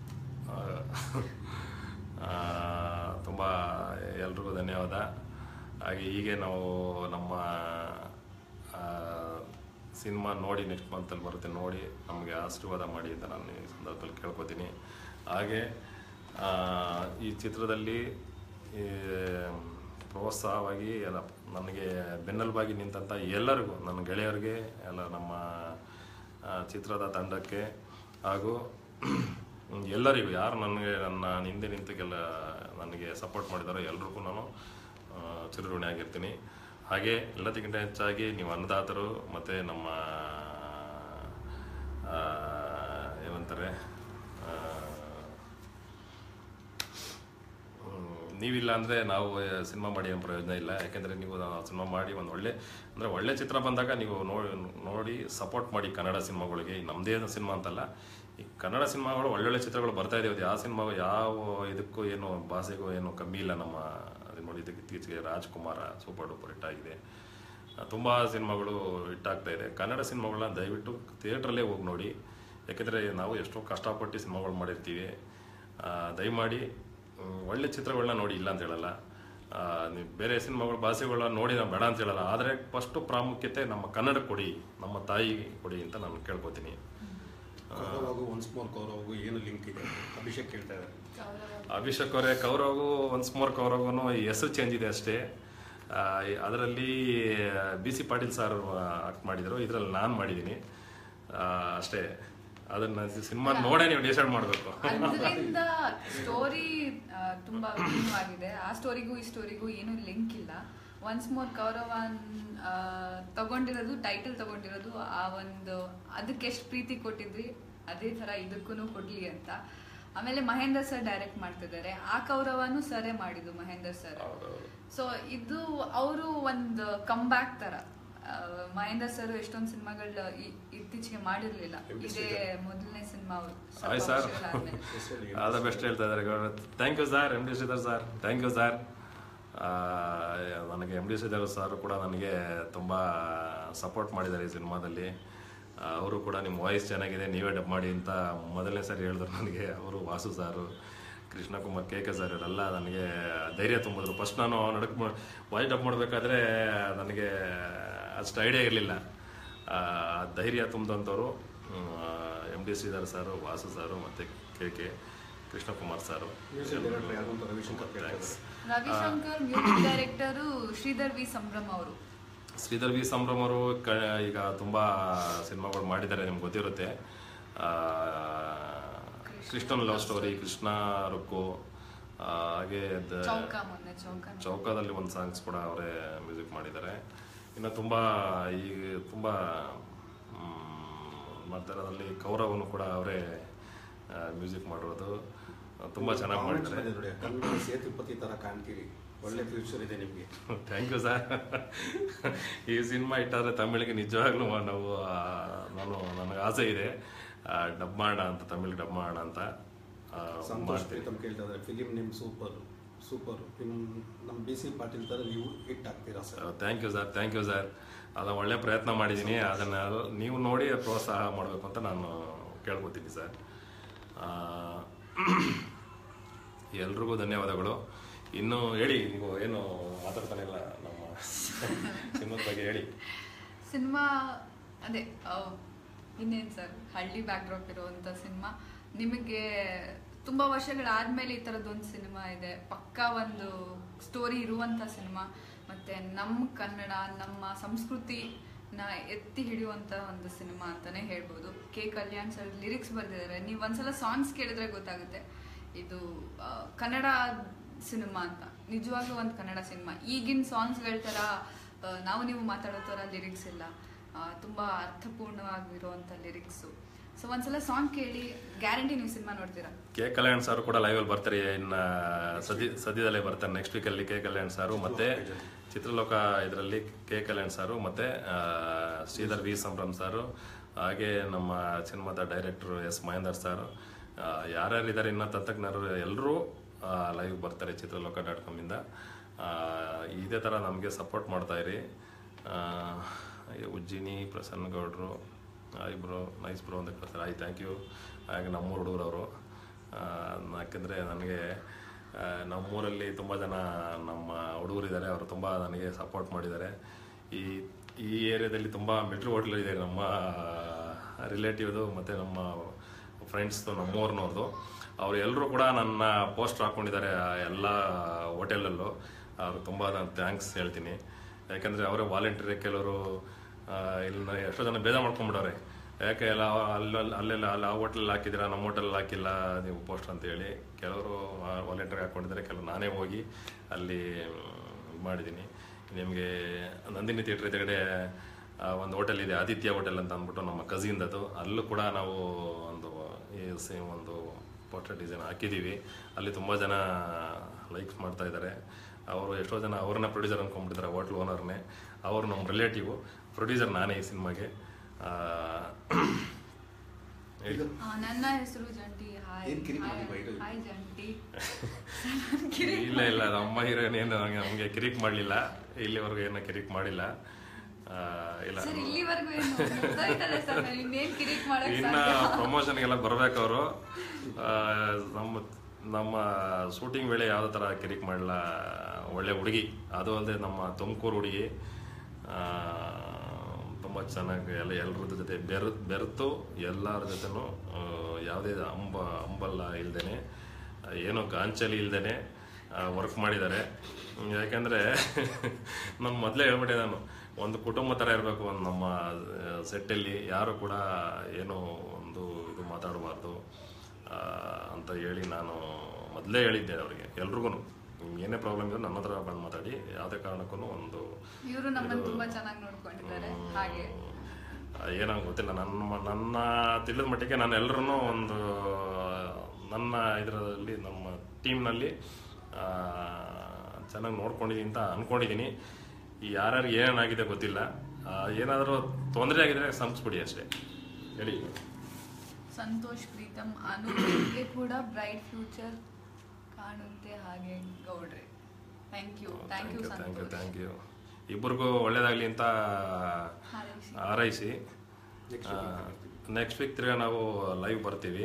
ಆ, ತುಂಬ ಎಲ್ರಿಗೂ ಧನ್ಯವಾದ ಹಾಗೆ ಹೀಗೆ ನಾವು ನಮ್ಮ ಸಿನಿಮಾ ನೋಡಿ ನೆಕ್ಸ್ಟ್ ಮಂತಲ್ಲಿ ಬರುತ್ತೆ ನೋಡಿ ನಮಗೆ ಆಶೀರ್ವಾದ ಮಾಡಿ ಅಂತ ನಾನು ಈ ಸಂದರ್ಭದಲ್ಲಿ ಕೇಳ್ಕೊತೀನಿ ಹಾಗೆ ಆ, ಈ ಚಿತ್ರದಲ್ಲಿ ಈ ಪ್ರೋತ್ಸಾಹವಾಗಿ ಎಲ್ಲ ನನಗೆ ಬೆನ್ನೆಲುಬಾಗಿ ನಿಂತಂಥ ಎಲ್ಲರಿಗೂ ನನ್ನ ಗೆಳೆಯರಿಗೆ ಎಲ್ಲ ನಮ್ಮ ಆ, ಚಿತ್ರದ ತಂಡಕ್ಕೆ ಹಾಗೂ ಎಲ್ಲರಿಗೂ ಯಾರು ನನಗೆ ನನ್ನ ಹಿಂದೆ ನಿಂತಕ್ಕೆಲ್ಲ ನನಗೆ ಸಪೋರ್ಟ್ ಮಾಡಿದಾರೋ ಎಲ್ರಿಗೂ ನಾನು ಆ, ಚಿರಋಣಿಯಾಗಿರ್ತೀನಿ ಹಾಗೆ ಎಲ್ಲದಕ್ಕಿಂತ ಹೆಚ್ಚಾಗಿ ನೀವು ಅನ್ನದಾತರು ಮತ್ತು ನಮ್ಮ ಆ, ಏನಂತಾರೆ ಆ, ನೀವಿಲ್ಲ ಅಂದರೆ ನಾವು ಸಿನಿಮಾ ಮಾಡಿ ಏನು ಪ್ರಯೋಜನ ಇಲ್ಲ ಯಾಕೆಂದರೆ ನೀವು ಸಿನಿಮಾ ಮಾಡಿ ಒಂದು ಒಳ್ಳೆ ಅಂದರೆ ಒಳ್ಳೆ ಚಿತ್ರ ಬಂದಾಗ ನೀವು ನೋಡಿ ನೋಡಿ ಸಪೋರ್ಟ್ ಮಾಡಿ ಕನ್ನಡ ಸಿನಿಮಾಗಳಿಗೆ ಈ ನಮ್ಮದೇ ಸಿನಿಮಾ ಅಂತಲ್ಲ ಈ ಕನ್ನಡ ಸಿನಿಮಾಗಳು ಒಳ್ಳೊಳ್ಳೆ ಚಿತ್ರಗಳು ಬರ್ತಾ ಇದ್ದಾವೆ ಯಾವ ಸಿನಿಮಾ ಯಾವ ಇದಕ್ಕೂ ಏನು ಭಾಷೆಗೂ ಏನು ಕಮ್ಮಿ ಇಲ್ಲ ನಮ್ಮ ಅದು ನೋಡಿ ಇದಕ್ಕೆ ಇತ್ತೀಚೆಗೆ ರಾಜ್ಕುಮಾರ ಸೂಪರ್ ಡೂಪರ್ ಹಿಟ್ ಆಗಿದೆ ತುಂಬ ಸಿನಿಮಾಗಳು ಹಿಟ್ಟಾಗ್ತಾ ಇದೆ ಕನ್ನಡ ಸಿನಿಮಾಗಳನ್ನ ದಯವಿಟ್ಟು ಥಿಯೇಟ್ರಲ್ಲೇ ಹೋಗಿ ನೋಡಿ ಯಾಕೆಂದರೆ ನಾವು ಎಷ್ಟೋ ಕಷ್ಟಪಟ್ಟು ಸಿನಿಮಾಗಳು ಮಾಡಿರ್ತೀವಿ ಆ, ದಯಮಾಡಿ ಮ್, ಒಳ್ಳೆ ಚಿತ್ರಗಳನ್ನ ನೋಡಿ ಇಲ್ಲ ಅಂತ ಹೇಳಲ್ಲ ಆ, ನೀವು ಬೇರೆ ಸಿನಿಮಾಗಳು ಭಾಷೆಗಳನ್ನ ನೋಡಿ ನಾವು ಬೇಡ ಅಂತ ಹೇಳಲ್ಲ ಆದರೆ ಫಸ್ಟು ಪ್ರಾಮುಖ್ಯತೆ ನಮ್ಮ ಕನ್ನಡ ಕೊಡಿ ನಮ್ಮ ತಾಯಿ ಕೊಡಿ ಅಂತ ನಾನು ಕೇಳ್ಕೊತೀನಿ ಕೌರವಾಗೂ ಒನ್ಸ್ ಮೋರ್ ಕೌರವಾಗೂ ಏನು ಲಿಂಕ್ ಇದೆ ಅಭಿಷೇಕ್ ಕೇಳ್ತಾ ಇದ್ದಾರೆ ಅಭಿಷೇಕ್ ಅವರೇ ಕೌರವ್ಗೂ ಒನ್ಸ್ ಮೋರ್ ಕೌರವ್ಗೂ ಹೆಸರು ಚೇಂಜ್ ಇದೆ ಅಷ್ಟೇ ಅದರಲ್ಲಿ B C Patil sir act ಮಾಡಿದರು ಇದರಲ್ಲಿ ನಾನು ಮಾಡಿದ್ದೀನಿ ಆ, ಅಷ್ಟೇ ಅದನ್ನ ಸಿನಿಮಾ ನೋಡೇ ನೀವು ಡಿಸೈಡ್ ಮಾಡಬೇಕು ಅದರಿಂದ ಸ್ಟೋರಿ ತುಂಬಾ ವಿಭಿನ್ನವಾಗಿದೆ ಆ ಸ್ಟೋರಿಗೂ ಈ ಸ್ಟೋರಿಗೂ ಏನೂ ಲಿಂಕ್ ಇಲ್ಲ ಒನ್ಸ್ ಮೋರ್ ಕೌರವನ್ ಆ, ತಗೊಂಡಿರೋದು ಟೈಟಲ್ ತಗೊಂಡಿರೋದು ಆ ಒಂದು ಅದಕ್ಕೆ ಎಷ್ಟು ಪ್ರೀತಿ ಕೊಟ್ಟಿದ್ರಿ ಅದೇ ತರ ಇದಕ್ಕೂ ಕೊಡ್ಲಿ ಅಂತ ಆಮೇಲೆ ಮಹೇಂದ್ರ ಸರ್ ಡೈರೆಕ್ಟ್ ಮಾಡ್ತಿದ್ದಾರೆ ಆ ಕೌರವನು ಸರೇ ಮಾಡಿದ್ದು ಮಹೇಂದ್ರ ಸರ್ ಸೊ ಇದು ಅವರು ಒಂದು ಕಂಬ್ಯಾಕ್ ತರ ಆ, ಮಹೇಂದ್ರ ಸರ್ ಎಷ್ಟೊಂದು ಸಿನಿಮಾಗಳು ಇತ್ತೀಚೆಗೆ ಮಾಡಿರ್ಲಿಲ್ಲ ಇದೇ ಮೊದಲನೇ ಸಿನಿಮಾ ಅವರು hi sir all the best ಹೇಳ್ತಾ ಇದ್ದಾರೆ thank you sir M D Sridhar sir thank you sir ನನಗೆ ಎಮ್ ಡಿ ಶ್ರೀಧರ್ ಸರ್ ಕೂಡ ನನಗೆ ತುಂಬ ಸಪೋರ್ಟ್ ಮಾಡಿದ್ದಾರೆ ಈ ಸಿನಿಮಾದಲ್ಲಿ ಅವರು ಕೂಡ ನಿಮ್ಮ ವಾಯ್ಸ್ ಚೆನ್ನಾಗಿದೆ ನೀವೇ ಡಬ್ ಮಾಡಿ ಅಂತ ಮೊದಲನೇ ಸರಿ ಹೇಳಿದ್ರು ನನಗೆ ಅವರು Vasu sir Krishna Kumar K K sir ಇವರೆಲ್ಲ ನನಗೆ ಧೈರ್ಯ ತುಂಬಿದ್ರು ಫಸ್ಟ್ ನಾನು ನಡಕ್ ವಾಯ್ಸ್ ಡಬ್ ಮಾಡಬೇಕಾದ್ರೆ ನನಗೆ ಅಷ್ಟು ಐಡಿಯಾ ಇರಲಿಲ್ಲ ಧೈರ್ಯ ತುಂಬಿದಂಥವ್ರು ಎಮ್ ಡಿ ಶ್ರೀಧರ್ ಸಾರು ವಾಸು ಸಾರು ಮತ್ತು ಕೆ ಕೆ ಕೃಷ್ಣಕುಮಾರ್ ಸಾರು ಮ್ಯೂಸಿಕ್ ಡೈರೆಕ್ಟರ್ ಯಾರು ಅಂತ ರವಿಶಂಕರ್ ಕೇಳ್ತಾ ಇದ್ದಾರೆ Ravishankar music director Sridhar V Sambhram ಅವರು ಶ್ರೀಧರ್ ವಿ ಸಂಭ್ರಮ್ ಅವರು ಕ ಈಗ ತುಂಬ ಸಿನಿಮಾಗಳು ಮಾಡಿದ್ದಾರೆ ನಿಮ್ಗೆ ಗೊತ್ತಿರುತ್ತೆ ಆ, ಕೃಷ್ಣನ್ ಲವ್ ಸ್ಟೋರಿ ಕೃಷ್ಣ ರುಕ್ಕು ಆ, ಹಾಗೆ ದ- ಚೌಕ ಮೊನ್ನೆ ಚೌಕ ಚೌಕದಲ್ಲಿ ಒಂದು ಸಾಂಗ್ಸ್ ಕೂಡ ಅವರೇ ಮ್ಯೂಸಿಕ್ ಮಾಡಿದ್ದಾರೆ ಇನ್ನು ತುಂಬ ಈಗ ತುಂಬ ಮಾಡ್ತಾರೆ ಅದರಲ್ಲಿ ಕೌರವನು ಕೂಡ ಅವರೇ ಮ್ಯೂಸಿಕ್ ಮಾಡಿರೋದು ತುಂಬ ಚೆನ್ನಾಗಿ Comments ಮಾಡಿದ್ದಾರೆ ಬಂದಿದೆ ನೋಡಿ ಕನ್ನಡ ಸೇತುಪತಿ ತರ ಕಾಣ್ತೀರಿ ಒಳ್ಳೆ ಫ್ಯೂಚರ್ ಇದೆ ನಿಮಗೆ ಥ್ಯಾಂಕ್ ಯು ಸರ್ ಈ ಸಿನಿಮಾ ಇಟ್ಟಾದ್ರೆ ತಮಿಳಿಗೆ ನಿಜವಾಗ್ಲೂ ನಾವು ಆ, ನಾನು ನನಗೆ ಆಸೆ ಇದೆ ಡಬ್ ಮಾಡೋಣ ಅಂತ ತಮಿಳಿಗೆ ಡಬ್ ಮಾಡೋಣ ಅಂತ ಆ, ಸಂತೋಷ್ ಮಾಡ್ತೀನಿ ಪ್ರೀತಮ್ ಕೇಳ್ತಾ ಇದ್ದಾರೆ ಫಿಲಿಂ ನಿಮ್ ಸೂಪರ್ ಸೂಪರ್ ನಿಮ್ ನಮ್ಮ ಬಿ ಸಿ ಪಾಟೀಲ್ ತರ ನೀವು ಹಿಟ್ ಆಗ್ತೀರಾ sir thank you sir thank you sir ಅದನ್ನ ಒಳ್ಳೆ ಪ್ರಯತ್ನ ಮಾಡಿದ್ದೀನಿ ಅದನ್ನು ನೀವು ನೋಡಿ ಪ್ರೋತ್ಸಾಹ ಮಾಡಬೇಕು ಅಂತ ನಾನು ಕೇಳ್ಕೊತೀನಿ ಸರ್ ಎಲ್ರಿಗೂ ಧನ್ಯವಾದಗಳು ಇನ್ನು ಹೇಳಿ ನೀವು ಏನು ಮಾತಾಡ್ತಾನೆ ಇಲ್ಲ ನಮ್ಮ ಸಿನಿಮಾದ ಬಗ್ಗೆ ಹೇಳಿ ಸಿನಿಮಾ ಅದೇ ಆ, ಇನ್ನೇನ್ ಸರ್ ಹಳ್ಳಿ ಬ್ಯಾಕ್ಡ್ರಾಪ್ ಇರುವಂತ ಸಿನಿಮಾ ನಿಮಗೆ ತುಂಬಾ ವರ್ಷಗಳಾದ್ಮೇಲೆ ಈ ತರದೊಂದು ಸಿನಿಮಾ ಇದೆ ಪಕ್ಕಾ ಒಂದು ಸ್ಟೋರಿ ಇರುವಂತ ಸಿನಿಮಾ ಮತ್ತೆ ನಮ್ಮ ಕನ್ನಡ ನಮ್ಮ ಸಂಸ್ಕೃತಿನ ಎತ್ತಿ ಹಿಡಿಯುವಂತ ಒಂದು ಸಿನಿಮಾ ಅಂತಾನೆ ಹೇಳ್ಬೋದು ಕೆ ಕಲ್ಯಾಣ್ ಸರ್ ಲಿರಿಕ್ಸ್ ಬರ್ದಿದ್ದಾರೆ ನೀವು ಒಂದ್ಸಲ ಸಾಂಗ್ಸ್ ಕೇಳಿದ್ರೆ ಗೊತ್ತಾಗುತ್ತೆ ಇದು ಆ, ಕನ್ನಡ ಸಿನಿಮಾ ಅಂತ ನಿಜವಾಗ್ಲೂ ಒಂದು ಕನ್ನಡ ಸಿನಿಮಾ ಈಗಿನ ಸಾಂಗ್ಸ್ಗಳ ಥರ ಆ, ನಾವು ನೀವು ಮಾತಾಡೋ ಥರ ಲಿರಿಕ್ಸ್ ಇಲ್ಲ ಆ, ತುಂಬಾ ಅರ್ಥಪೂರ್ಣವಾಗಿರುವಂಥ ಲಿರಿಕ್ಸು ಸೊ ಒಂದ್ಸಲ ಸಾಂಗ್ ಕೇಳಿ ಗ್ಯಾರಂಟಿ ನೀವು ಸಿನಿಮಾ ನೋಡ್ತೀರಾ ಕೆ ಕಲ್ಯಾಣ್ ಸರ್ ಕೂಡ ಲೈವಲ್ಲಿ ಬರ್ತಾರೆ ಇನ್ನು ಸದ್ಯ ಸದ್ಯದಲ್ಲೇ ಬರ್ತಾರೆ ನೆಕ್ಸ್ಟ್ ವೀಕಲ್ಲಿ ಕೆ ಕಲ್ಯಾಣ್ ಸಾರು ಮತ್ತೆ ಚಿತ್ರಲೋಕ ಇದರಲ್ಲಿ ಕೆ ಕಲ್ಯಾಣ್ ಸಾರು ಮತ್ತೆ ಆ, ಶ್ರೀಧರ್ ವಿ ಸಂಭ್ರಮ್ ಸಾರು ಹಾಗೆ ನಮ್ಮ ಸಿನಿಮಾದ ಡೈರೆಕ್ಟರ್ ಎಸ್ ಮಹೇಂದರ್ ಸರ್ ಯಾರ್ಯಾರಿದ್ದಾರೆ ಇನ್ನು ತಂತ್ರಜ್ಞರು ಎಲ್ಲರೂ ಲೈವ್ ಬರ್ತಾರೆ ಚಿತ್ರಲೋಕ ಡಾಟ್ ಕಾಮಿಂದ ಇದೇ ಥರ ನಮಗೆ ಸಪೋರ್ಟ್ ಮಾಡ್ತಾ ಇರಿ ಆ, ಹಾಗೆ ಉಜ್ಜಿನಿ ಪ್ರಸನ್ನ ಗೌಡ್ರು ಹಾಯ್ ಬ್ರೋ ನೈಸ್ ಬ್ರೋ ಅಂತ ಕಳ್ತಾರೆ ಆಯ್ ಥ್ಯಾಂಕ್ ಯು ಹಾಗೆ ನಮ್ಮೂರು ಹುಡುಗರವರು ಯಾಕೆಂದರೆ ನನಗೆ ಆ, ನಮ್ಮೂರಲ್ಲಿ ತುಂಬ ಜನ ನಮ್ಮ ಹುಡುಗರಿದ್ದಾರೆ ಅವರು ತುಂಬ ನನಗೆ ಸಪೋರ್ಟ್ ಮಾಡಿದ್ದಾರೆ ಈ ಈ ಏರಿಯಾದಲ್ಲಿ ತುಂಬ ಮಿಲ್ಟ್ರಿ ಹೋಟ್ಲ್ ಇದೆ ನಮ್ಮ ರಿಲೇಟಿವ್ದು ಮತ್ತು ನಮ್ಮ ಫ್ರೆಂಡ್ಸ್ದು ನಮ್ಮೂರಿನವ್ರದ್ದು ಅವ್ರು ಎಲ್ಲರೂ ಕೂಡ ನನ್ನ ಪೋಸ್ಟರ್ ಹಾಕ್ಕೊಂಡಿದ್ದಾರೆ ಎಲ್ಲ ಹೋಟೆಲಲ್ಲೂ ಅವ್ರು ತುಂಬ ನಾನು ಥ್ಯಾಂಕ್ಸ್ ಹೇಳ್ತೀನಿ ಯಾಕಂದರೆ ಅವರೇ ವಾಲಂಟಿಯರ್ ಕೆಲವರು ಇಲ್ಲಿ ಎಷ್ಟೋ ಜನ ಬೇಜಾರು ಮಾಡ್ಕೊಂಬಿಡವ್ರೆ ಯಾಕೆ ಎಲ್ಲ ಅಲ್ಲಲ್ಲಿ ಅಲ್ಲೆಲ್ಲ ಅಲ್ಲಿ ಆ ಹೋಟ್ಲಲ್ಲಿ ಹಾಕಿದ್ದೀರಾ ನಮ್ಮ ಹೋಟೆಲ್ ಹಾಕಿಲ್ಲ ನೀವು ಪೋಸ್ಟ್ ಅಂತ ಹೇಳಿ ಕೆಲವರು ವಾಲಂಟಿಯರ್ ಹಾಕ್ಕೊಂಡಿದ್ದಾರೆ ಕೆಲವರು ನಾನೇ ಹೋಗಿ ಅಲ್ಲಿ ಮ್, ಮಾಡಿದ್ದೀನಿ ನಿಮಗೆ ನಂದಿನಿ ಥಿಯೇಟ್ರ್ ಎದುರುಗಡೆ ಆ, ಒಂದು ಹೋಟೆಲ್ ಇದೆ ಆದಿತ್ಯ ಹೋಟೆಲ್ ಅಂತ ಅಂದ್ಬಿಟ್ಟು ನಮ್ಮ ಕಸಿನ್ದದು ಅಲ್ಲೂ ಕೂಡ ನಾವು ಒಂದು ಈ ಸೇಮ್ ಒಂದು ಪೋರ್ಟ್ರೇಟ್ ಡಿಸೈನ್ ಹಾಕಿದ್ದೀವಿ ಅಲ್ಲಿ ತುಂಬ ಜನ ಲೈಕ್ಸ್ ಮಾಡ್ತಾ ಇದ್ದಾರೆ ಅವರು ಎಷ್ಟೋ ಜನ ಅವ್ರನ್ನ ಪ್ರೊಡ್ಯೂಸರ್ ಅನ್ಕೊಂಡ್ಬಿಟ್ಟಿದ್ದಾರೆ ಹೋಟ್ಲ್ ಓನರ್ನೇ ಅವರು ನಮ್ಮ ರಿಲೇಟಿವು ಪ್ರೊಡ್ಯೂಸರ್ ನಾನೇ ಈ ಸಿನಿಮಾಗೆ ಹೇಳಿ ಆ, ನನ್ನ ಹೆಸರು ಜಂಟಿ ಹಾಯ್ ಏನ್ ಕಿರಿಕ್ ಹಾಯ್- ಮಾಡಿ ಬೈದು? ಹಾಯ್ ಜಂಟಿ ನಾನ್ ಕಿರಿಕ್ ಇಲ್ಲ ಇಲ್ಲ ನಮ್ಮ ಹೀರೋಯಿನ್ ಏನು ನಮಗೆ ನಮಗೆ ಕಿರಿಕ್ ಮಾಡಲಿಲ್ಲ ಇಲ್ಲಿವರೆಗೂ ಏನು ಕಿರಿಕ್ ಮಾಡಿಲ್ಲ ಆ, ಇಲ್ಲ ಸರ್ ಇಲ್ಲಿವರೆಗೂ ಏನು ಮುಗ್ದೋಯ್ತಲ್ಲ ಸರ್ ನಾನು ಇನ್ನೇನ್ ಕಿರಿಕ್ ಮಾಡಕ್ ಇನ್ನ ಸಾಧ್ಯ ಪ್ರಮೋಷನ್ಗೆಲ್ಲ ಬರ್ಬೇಕು ಅವರು ನಮ್ಮ ನಮ್ಮ ಶೂಟಿಂಗ್ ವೇಳೆ ಯಾವುದೇ ಥರ ಕಿರಿಕ್ ಮಾಡಲ್ಲ ಒಳ್ಳೆ ಹುಡುಗಿ ಅದು ಅಲ್ಲದೆ ನಮ್ಮ ತುಮಕೂರು ಹುಡುಗಿ ತುಂಬ ಚೆನ್ನಾಗಿ ಎಲ್ಲ ಎಲ್ಲರ ಜೊತೆ ಬೆರ್ ಬೆರೆತು ಎಲ್ಲರ ಜೊತೆನೂ ಆ, ಯಾವುದೇ ಅಂಬ ಅಂಬಲ್ಲ ಇಲ್ದೇನೆ ಏನೋ ಗಾಂಚಲಿ ಇಲ್ದೇನೆ ವರ್ಕ್ ಮಾಡಿದ್ದಾರೆ ಹ್ಮ್, ಯಾಕೆಂದ್ರೆ ನಾನು ಮೊದಲೇ ಹೇಳ್ಬಿಟ್ಟೆ ನಾನು ಒಂದು ಕುಟುಂಬ ಥರ ಇರಬೇಕು ಒಂದು ನಮ್ಮ ಸೆಟ್ಟಲ್ಲಿ ಯಾರು ಕೂಡ ಏನೋ ಒಂದು ಇದು ಮಾತಾಡಬಾರ್ದು ಅಂತ ಹೇಳಿ ನಾನು ಮೊದಲೇ ಹೇಳಿದ್ದೆ ಅವರಿಗೆ ಎಲ್ರಿಗೂ ಏನೇ ಪ್ರಾಬ್ಲಮ್ ಇದೆ ನನ್ನ ಹತ್ರ ಬಂದು ಮಾತಾಡಿ ಯಾವುದೇ ಕಾರಣಕ್ಕೂ ಒಂದು ಇವರು ನಮ್ಮನ್ನ ತುಂಬಾ ಚೆನ್ನಾಗಿ ನೋಡ್ಕೊಂಡಿದ್ದಾರೆ ಹಾಗೆ ಏನೋ ಗೊತ್ತಿಲ್ಲ ನನ್ನ ನನ್ನ ತಿಳಿದ ಮಟ್ಟಿಗೆ ನಾನು ಎಲ್ಲರನ್ನೂ ಒಂದು ನನ್ನ ಇದರಲ್ಲಿ ನಮ್ಮ ಟೀಮ್ನಲ್ಲಿ ಚೆನ್ನಾಗಿ ನೋಡ್ಕೊಂಡಿದ್ದೀನಿ ಅಂತ ಅನ್ಕೊಂಡಿದ್ದೀನಿ ಈ ಯಾರ್ಯಾರು ಏನೇನಾಗಿದೆ ಗೊತ್ತಿಲ್ಲ ಆ, ಏನಾದರೂ ತೊಂದರೆ ಆಗಿದ್ರೆ ಸಂಸ್ಬಿಡಿ ಅಷ್ಟೇ ಹೇಳಿ ಸಂತೋಷ್ ಪ್ರೀತಮ್ ಅನುಗೆ ಕೂಡ ಬ್ರೈಟ್ ಫ್ಯೂಚರ್ ಕಾಣುತ್ತೆ ಹಾಗೆ ಗೌಡ್ರೆ thank you thank you thank you Santosh thank you ಇಬ್ಬರಿಗೂ ಒಳ್ಳೇದಾಗಲಿ ಅಂತ ಹಾರೈಸಿ. ಹಾರೈಸಿ ನೆಕ್ಸ್ಟ್ ವೀಕ್ ತಿರ್ಗಾ ನಾವು ಲೈವ್ ಬರ್ತೀವಿ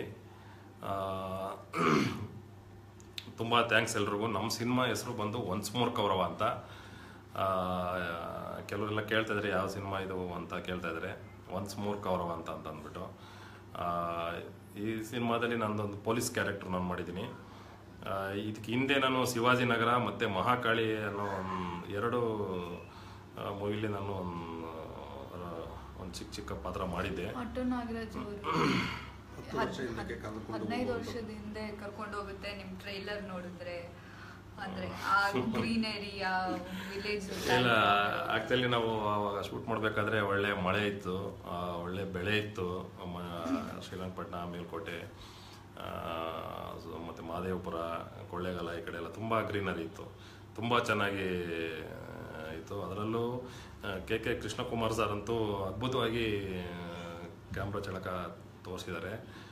ತುಂಬ ಥ್ಯಾಂಕ್ಸ್ ಎಲ್ರಿಗೂ ನಮ್ಮ ಸಿನಿಮಾ ಹೆಸರು ಬಂದು ಒನ್ಸ್ ಮೋರ್ ಕೌರವ ಅಂತ ಆ, ಕೆಲವರೆಲ್ಲ ಕೇಳ್ತಾ ಇದ್ದಾರೆ ಯಾವ ಸಿನಿಮಾ ಇದು ಅಂತ ಕೇಳ್ತಾ ಇದ್ದಾರೆ ಒನ್ಸ್ ಮೋರ್ ಕೌರವ ಅಂತ ಅಂತ ಅಂದ್ಬಿಟ್ಟು ಆ, ಈ ಸಿನಿಮಾದಲ್ಲಿ ನಂದೊಂದು ಪೊಲೀಸ್ ಕ್ಯಾರೆಕ್ಟರ್ ನಾನು ಮಾಡಿದ್ದೀನಿ ಆ, ಇದಕ್ಕೆ ಹಿಂದೆ ನಾನು ಶಿವಾಜಿ ನಗರ ಮತ್ತು ಮಹಾಕಾಳಿ ಅನ್ನೋ ಒಂದ್ ಎರಡು ಮೂವಿಲಿ ನಾನು ಒಂದು ಒಂದು ಚಿಕ್ಕ ಚಿಕ್ಕ ಪಾತ್ರ ಮಾಡಿದ್ದೆ ಆಟೋ ನಾಗರಾಜ್ ಅವರು ಹತ್ತು ವರ್ಷ ಹಿಂದಕ್ಕೆ ಕರ್ಕೊಂಡು ಹದಿನೈದು ಹೋಗೋದು. ವರ್ಷದ ಹಿಂದೆ ಕರ್ಕೊಂಡು ಹೋಗುತ್ತೆ ನಿಮ್ ಟ್ರೈಲರ್ ನೋಡಿದ್ರೆ ಅಂದ್ರೆ ಆ ಗ್ರೀನರಿ ಆ ವಿಲೇಜ್ ಇಲ್ಲ ಆಕ್ಚುಲಿ ನಾವು ಅವಾಗ ಶೂಟ್ ಮಾಡಬೇಕಾದ್ರೆ ಒಳ್ಳೆ ಮಳೆ ಇತ್ತು ಆ, ಒಳ್ಳೆ ಬೆಳೆ ಇತ್ತು ಮ- ಶ್ರೀರಂಗಪಟ್ಟಣ ಮೇಲ್ಕೋಟೆ ಆ, ಸೊ ಮತ್ತೆ ಮಹದೇವಪುರ ಕೊಳ್ಳೇಗಾಲ ಈ ಕಡೆ ಎಲ್ಲ ತುಂಬ ಗ್ರೀನರಿ ಇತ್ತು ತುಂಬ ಚೆನ್ನಾಗಿ ಆ, ಇತ್ತು ಅದರಲ್ಲೂ ಕೆ ಕೆ ಕೃಷ್ಣಕುಮಾರ್ ಸರ್ ಅಂತೂ ಅದ್ಭುತವಾಗಿ ಕ್ಯಾಮ್ರಾ ಚಾಲಕ ತೋರಿಸಿದ್ದಾರೆ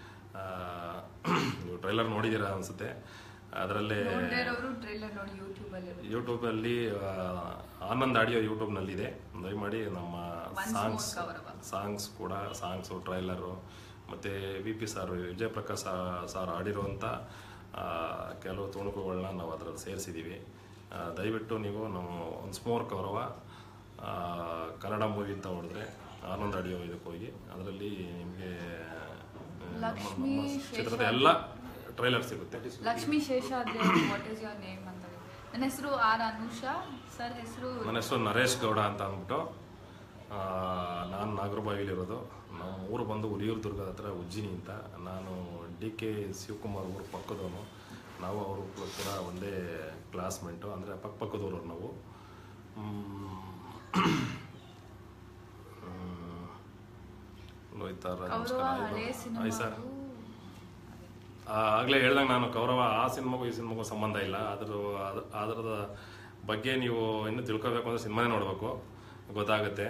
ನೀವು ಟ್ರೈಲರ್ ನೋಡಿದ್ದೀರಾ ಅನಿಸುತ್ತೆ ಅದರಲ್ಲೇ ನೋಡಿರೋರು ಟ್ರೈಲರ್ ನೋಡಿ ಯೂಟ್ಯೂಬ್ ಅಲ್ಲಿ ಯೂಟ್ಯೂಬಲ್ಲಿ ಆ, ಆನಂದ್ ಆಡಿಯೋ ಯೂಟ್ಯೂಬ್ನಲ್ಲಿದೆ ದಯಮಾಡಿ ನಮ್ಮ Once songs more Kaurava. Songs ಕೂಡ ಸಾಂಗ್ಸು ಟ್ರೈಲರು ಮತ್ತು V P sir Vijay Prakash sir ಆಡಿರುವಂಥ ಆ, ಕೆಲವು ತುಣುಕುಗಳನ್ನ ನಾವು ಅದರಲ್ಲಿ ಸೇರಿಸಿದ್ದೀವಿ ದಯವಿಟ್ಟು ನೀವು ನಾವು ಒಂದು ಸ್ಮೋರ್ ಕೌರವ ಆ, ಕನ್ನಡ ಮೂವಿ ಅಂತ ಹೊಡೆದ್ರೆ ಆನಂದ್ ಆಡಿಯೋ ಇದಕ್ಕೆ ಹೋಗಿ ಅದರಲ್ಲಿ ನಿಮಗೆ ಲಕ್ಷ್ಮೀ ಚಿತ್ರದ ಎಲ್ಲ ಟ್ರೈಲರ್ ಸಿಗುತ್ತೆ Lakshmi Seshadri what is your name ಅಂತ ನನ್ನ ಹೆಸರು ಆರ್ ಅನುಷಾ ಸರ್ ಹೆಸರು ನನ್ನ ಹೆಸರು ನರೇಶ್ ಗೌಡ ಅಂತ ಅಂದ್ಬಿಟ್ಟು ಆ, ನಾನು ನಾಗರಬಾವಿಲಿರೋದು ನಮ್ಮ ಊರು ಬಂದು ಹುಲಿಯೂರು ದುರ್ಗದ ಹತ್ರ ಉಜ್ಜಿನಿ ಅಂತ ನಾನು ಡಿ ಕೆ ಶಿವಕುಮಾರ್ ಊರು ಪಕ್ಕದವನು ನಾವು ಅವರು ಕೂಡ ಒಂದೇ ಕ್ಲಾಸ್ಮೇಟು ಅಂದರೆ ಪಕ್ಕ ಪಕ್ಕದವರು ನಾವು ಲೋಹಿತಾ ಕೌರವ ನಮಸ್ಕಾರ ಹಳೆ ಆಯ್ತು ಸರ್ ಸಿನಿಮಾ ಆಗಲೇ ಹೇಳ್ದಂಗೆ ನಾನು ಕೌರವ ಆ ಸಿನಿಮಾಗೂ ಈ ಸಿನಿಮಾಗೂ ಸಂಬಂಧ ಇಲ್ಲ ಅದ್ರ ಅದ್- ಅದರದ ಬಗ್ಗೆ ನೀವು ಇನ್ನೂ ತಿಳ್ಕೊಬೇಕು ಅಂದ್ರೆ ಸಿನಿಮಾನೇ ನೋಡಬೇಕು ಗೊತ್ತಾಗುತ್ತೆ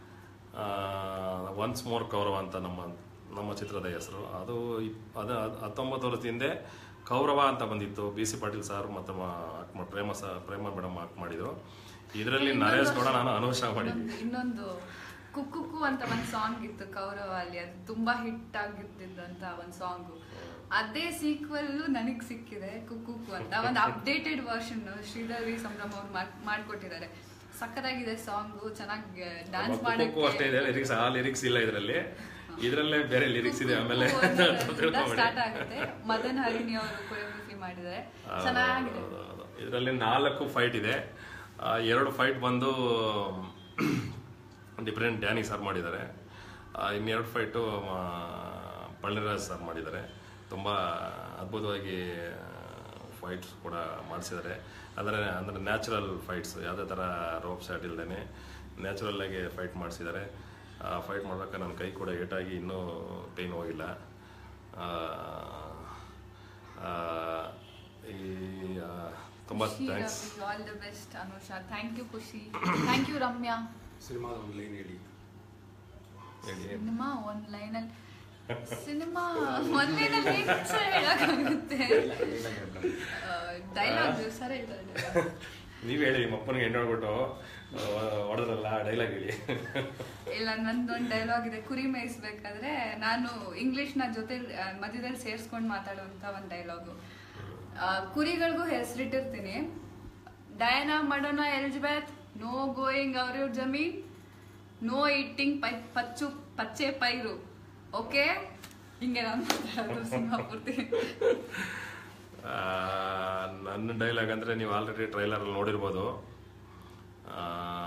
ಒನ್ಸ್ ಮೋರ್ ಕೌರವ ಅಂತ ನಮ್ಮ ನಮ್ಮ ಚಿತ್ರದ ಹೆಸರು ಅದು ಇಪ್- ಅದ ಅದ್- ಹತ್ತೊಂಬತ್ತು ವರ್ಷದ ಹಿಂದೆ ಕೌರವ ಅಂತ ಬಂದಿತ್ತು ಬಿ ಸಿ ಪಾಟೀಲ್ ಸರ್ ಮತ್ತು ಮ- ಪ್ರೇಮ ಸ ಪ್ರೇಮ ಮೇಡಮ್ ಆಕ್ಟ್ ಮಾಡಿದ್ರು ಇದರಲ್ಲಿ ನರೇಶ್ ಗೌಡ ನಾನು ಅನುಷಾ ಮಾಡಿದ್ವಿ ಇನ್ನೊಂದು- ಇನ್ನೊಂದು ಕುಕ್ಕುಕು ಅಂತ ಒಂದು ಸಾಂಗ್ ಇತ್ತು ಕೌರವ ಅಲ್ಲಿ ಅದು ತುಂಬಾ ಹಿಟ್ ಆಗಿದ್ದಂತ ಒಂದು ಸಾಂಗ್ ಅದೇ ಸೀಕ್ವಲ್ ನನಗ್ ಸಿಕ್ಕಿದೆ ಕುಕ್ಕುಕು ಅಂತ ಒಂದು updated version Sridhar V Sambhram ಅವ್ರು ಮಾಡ್ಕೊಟ್ಟಿದ್ದಾರೆ ಸಖತ್ತಾಗಿದೆ ಸಾಂಗ್ ಚೆನ್ನಾಗಿ ಡ್ಯಾನ್ಸ್ ಕುಕ್ಕು ಅಷ್ಟೇ ಇದೆ ಲಿರಿಕ್ಸ್ ಆ ಲಿರಿಕ್ಸ್ ಇಲ್ಲ ಇದರಲ್ಲಿ ಇದರಲ್ಲೇ ಬೇರೆ ಲಿರಿಕ್ಸ್ ಇದೆ ಆಮೇಲೆ ತಿಳ್ಕೊಂಬಿಡಿ ಸ್ಟಾರ್ಟ್ ಆಗುತ್ತೆ ಮದನ್ ಹರಿಣಿ ಅವರು ಕೊರಿಯೋಗ್ರಫಿ ಮಾಡಿದ್ದಾರೆ ಚೆನ್ನಾಗಿದೆ ಇದರಲ್ಲಿ ನಾಲ್ಕು ಫೈಟ್ ಇದೆ ಆ, ಎರಡು ಫೈಟ್ ಬಂದು ಡಿಫ್ರೆಂಟ್ ಡ್ಯಾನಿ ಸರ್ ಮಾಡಿದ್ದಾರೆ ಆ, ಇನ್ನೆರಡು ಫೈಟು ಪಳ್ಳಿರಾಜ್ ಸರ್ ಮಾಡಿದ್ದಾರೆ ತುಂಬ ಅದ್ಭುತವಾಗಿ ಫೈಟ್ಸ್ ಕೂಡ ಮಾಡಿಸಿದ್ದಾರೆ ಅಂದರೆ ಅಂದರೆ ನ್ಯಾಚುರಲ್ ಫೈಟ್ಸ್ ಯಾವುದೇ ಥರ ರೋಪ್ ಶಾಟ್ ಇಲ್ದೇ ನ್ಯಾಚುರಲ್ ಆಗಿ ಫೈಟ್ ಮಾಡಿಸಿದ್ದಾರೆ ಫೈಟ್ ಮಾಡ್ಬೇಕಾದ್ರೆ ನನ್ನ ಕೈ ಕೂಡ ಏಟಾಗಿ ಇನ್ನೂ ಪೇಯ್ನ್ ಹೋಗಿಲ್ಲ ಆ, ಆ, ಈ ತುಂಬ thanks all the best Anusha thank you Khushi thank you Ramya ಸಿನಿಮಾದ ಒಂದು ಲೈನ್ ಹೇಳಿ ಹೇಳಿ ಸಿನಿಮಾ ಒಂದ್ ಲೈನಲ್ಲಿ ಸಿನಿಮಾ ಒಂದ್ ಲೈನಲ್ಲಿ ಹೇಳಕ್ಕಾಗುತ್ತೆ ಡೈಲಾಗ್ ಸರ್ ಹೇಳ್ತಾರೆ ನೀವು ಹೇಳಿ ನಿಮ್ಮ ಅಪ್ಪನಿಗೆ ಹೆಣ್ಣು ಹೊಡ್ಬಿಟ್ಟು ಹೊಡೆದ್ರಲ್ಲ ಡೈಲಾಗ್ ಹೇಳಿ ಇಲ್ಲ ನಂದೊಂದು ಡೈಲಾಗ್ ಇದೆ ಕುರಿ ಮೇಯಿಸ್ಬೇಕಾದ್ರೆ ನಾನು ಇಂಗ್ಲಿಷ್ನ ಜೊತೆ ಆ, ಮಧ್ಯದಲ್ಲಿ ಸೇರಿಸ್ಕೊಂಡು ಮಾತಾಡುವಂತ ಒಂದು ಡೈಲಾಗು ಕುರಿಗಳಿಗೂ ಹೆಸರಿಟ್ಟಿರ್ತೀನಿ Diana Madonna Elizabeth no going ಅವ್ರ ಇವ್ರ ಜಮೀನ್ ನೋ ಇಟ್ಟಿಂಗ್ ಪೈ ಪಚ್ಚು ಪಚ್ಚೆ ಪೈರು ಓಕೆ ಹಿಂಗೆ ನಾನು ಮಾತಾಡೋದು ಸಿನಿಮಾ ಪೂರ್ತಿ ಆ, ನನ್ನ ಡೈಲಾಗ್ ಅಂದರೆ ನೀವು ಆಲ್ರೆಡಿ ಟ್ರೈಲರಲ್ಲಿ ನೋಡಿರ್ಬೋದು ಆ,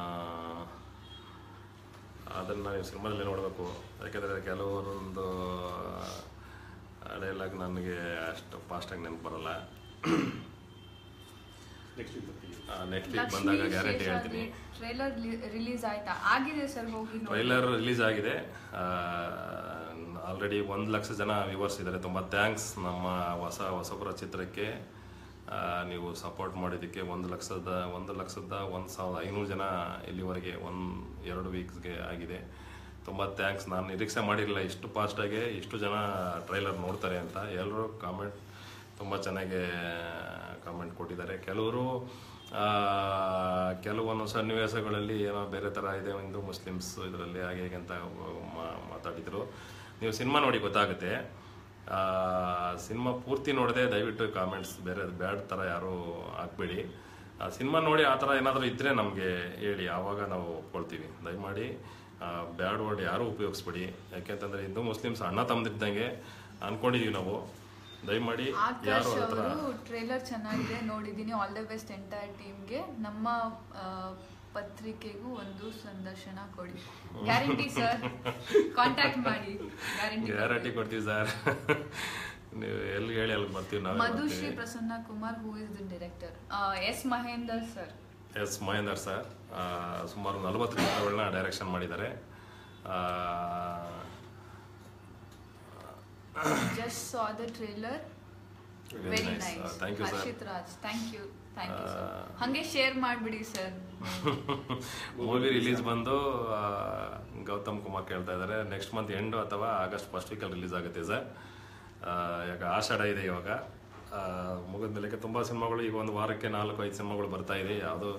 ಅದನ್ನು ನೀವು ಸಿನಿಮಾದಲ್ಲಿ ನೋಡಬೇಕು ಯಾಕೆಂದರೆ ಕೆಲವೊಂದು ಡೈಲಾಗ್ ನನಗೆ ಅಷ್ಟು ಫಾಸ್ಟಾಗಿ ನೆನಪು ಬರಲ್ಲ ನೆಕ್ಸ್ಟ್ ವೀಕ್ ಬರ್ತೀವಿ ನೆಕ್ಸ್ಟ್ ವೀಕ್ ಬಂದಾಗ ಗ್ಯಾರಂಟಿ ಹೇಳ್ತೀನಿ ಟ್ರೈಲರ್ ರಿಲೀಸ್ ಆಯ್ತಾ ಆಗಿದೆ ಸರ್ ಹೋಗಿ ನೋಡಿ ಟ್ರೈಲರ್ ರಿಲೀಸ್ ಆಗಿದೆ ಆಲ್ರೆಡಿ ಒಂದು ಲಕ್ಷ ಜನ ವ್ಯೂವರ್ಸ್ ಇದ್ದಾರೆ ತುಂಬ ಥ್ಯಾಂಕ್ಸ್ ನಮ್ಮ ಹೊಸ ಹೊಸಬರ ಚಿತ್ರಕ್ಕೆ ಆ, ನೀವು ಸಪೋರ್ಟ್ ಮಾಡಿದ್ದಕ್ಕೆ ಒಂದು ಲಕ್ಷದ ಒಂದು ಲಕ್ಷದ ಒಂದು ಸಾವಿರದ ಐನೂರು ಜನ ಇಲ್ಲಿವರೆಗೆ ಒಂದು ಎರಡು ವೀಕ್ಸ್ಗೆ ಆಗಿದೆ ತುಂಬ ಥ್ಯಾಂಕ್ಸ್ ನಾನು ನಿರೀಕ್ಷೆ ಮಾಡಿರಲಿಲ್ಲ ಇಷ್ಟು ಫಾಸ್ಟಾಗಿ ಇಷ್ಟು ಜನ ಟ್ರೈಲರ್ ನೋಡ್ತಾರೆ ಅಂತ ಎಲ್ಲರೂ ಕಾಮೆಂಟ್ ತುಂಬ ಚೆನ್ನಾಗಿ ಕಾಮೆಂಟ್ ಕೊಟ್ಟಿದ್ದಾರೆ ಕೆಲವರು ಆ, ಕೆಲವೊಂದು ಸನ್ನಿವೇಶಗಳಲ್ಲಿ ಏನೋ ಬೇರೆ ಥರ ಇದೆ ಹಿಂದೂ ಮುಸ್ಲಿಮ್ಸ್ ಇದರಲ್ಲಿ ಹಾಗೆ ಹೀಗೆ ಅಂತ ಮಾ- ಮಾತಾಡಿದರು ನೀವು ಸಿನಿಮಾ ನೋಡಿ ಗೊತ್ತಾಗುತ್ತೆ ಸಿನಿಮಾ ಪೂರ್ತಿ ನೋಡದೆ ದಯವಿಟ್ಟು ಕಾಮೆಂಟ್ಸ್ ಬೇರೆ ಬ್ಯಾಡ್ ಥರ ಯಾರೂ ಹಾಕ್ಬೇಡಿ ಆ ಸಿನಿಮಾ ನೋಡಿ ಆ ಥರ ಏನಾದರೂ ಇದ್ದರೆ ನಮಗೆ ಹೇಳಿ ಆವಾಗ ನಾವು ಒಪ್ಕೊಳ್ತೀವಿ ದಯಮಾಡಿ ಬ್ಯಾಡ್ ವರ್ಡ್ ಯಾರೂ ಉಪಯೋಗಿಸ್ಬೇಡಿ ಯಾಕೆಂತಂದರೆ ಹಿಂದೂ ಮುಸ್ಲಿಮ್ಸ್ ಅಣ್ಣ ತಮ್ಮದಿದ್ದಂಗೆ ಅಂದ್ಕೊಂಡಿದ್ದೀವಿ ನಾವು ದಯಮಾಡಿ ಯಾರು ಆಕಾಶ್ ಅದ್ರ ಅವರು ಟ್ರೇಲರ್ ಚೆನ್ನಾಗಿದೆ ನೋಡಿದ್ದೀನಿ ಆಲ್ ದ ಬೆಸ್ಟ್ ಎಂಟೈರ್ ಟೀಮ್ಗೆ ನಮ್ಮ ಆ, ಪತ್ರಿಕೆಗೂ ಒಂದು ಸಂದರ್ಶನ ಕೊಡಿ ಗ್ಯಾರಂಟಿ ಸರ್ ಕಾಂಟ್ಯಾಕ್ಟ್ ಮಾಡಿ ಗ್ಯಾರಂಟಿ ಗ್ಯಾರಂಟಿ ಕೊಡ್ತೀವಿ ಸರ್ ನೀವು ಎಲ್ಲಿ ಹೇಳಿ ಅಲ್ಲಿ ಬರ್ತೀವಿ ನಾವು Madhushree Prasanna Kumar who is the director S Mahendar sir S Mahendar sir ಆ, ಸುಮಾರು ನಲವತ್ತು ಚಿತ್ರಗಳನ್ನ ಡೈರೆಕ್ಷನ್ ಮಾಡಿದ್ದಾರೆ ಆ, just saw the trailer Very very nice. Nice Uh, thank you, sir. ಹರ್ಷಿತ್ ರಾಜ್ thank you thank you sir Uh, ಹಂಗೆ ಶೇರ್ ಮಾಡಿಬಿಡಿ ಸರ್ ಮೂವಿ ರಿಲೀಸ್ ಬಂದು ಆ, ಗೌತಮ್ ಕುಮಾರ್ ಕೇಳ್ತಾ ಇದ್ದಾರೆ ನೆಕ್ಸ್ಟ್ ಮಂತ್ ಎಂಡು ಅಥವಾ ಆಗಸ್ಟ್ ಫಸ್ಟ್ ವೀಕಲ್ಲಿ ರಿಲೀಸ್ ಆಗುತ್ತೆ ಸರ್ ಯಾಕೆ ಆಷಾಢ ಇದೆ ಇವಾಗ ಮುಗಿದ ಮೇಲೆ ತುಂಬ ಸಿನಿಮಾಗಳು ಈಗ ಒಂದು ವಾರಕ್ಕೆ ನಾಲ್ಕು ಐದು ಸಿನಿಮಾಗಳು ಬರ್ತಾ ಇದೆ ಯಾವುದು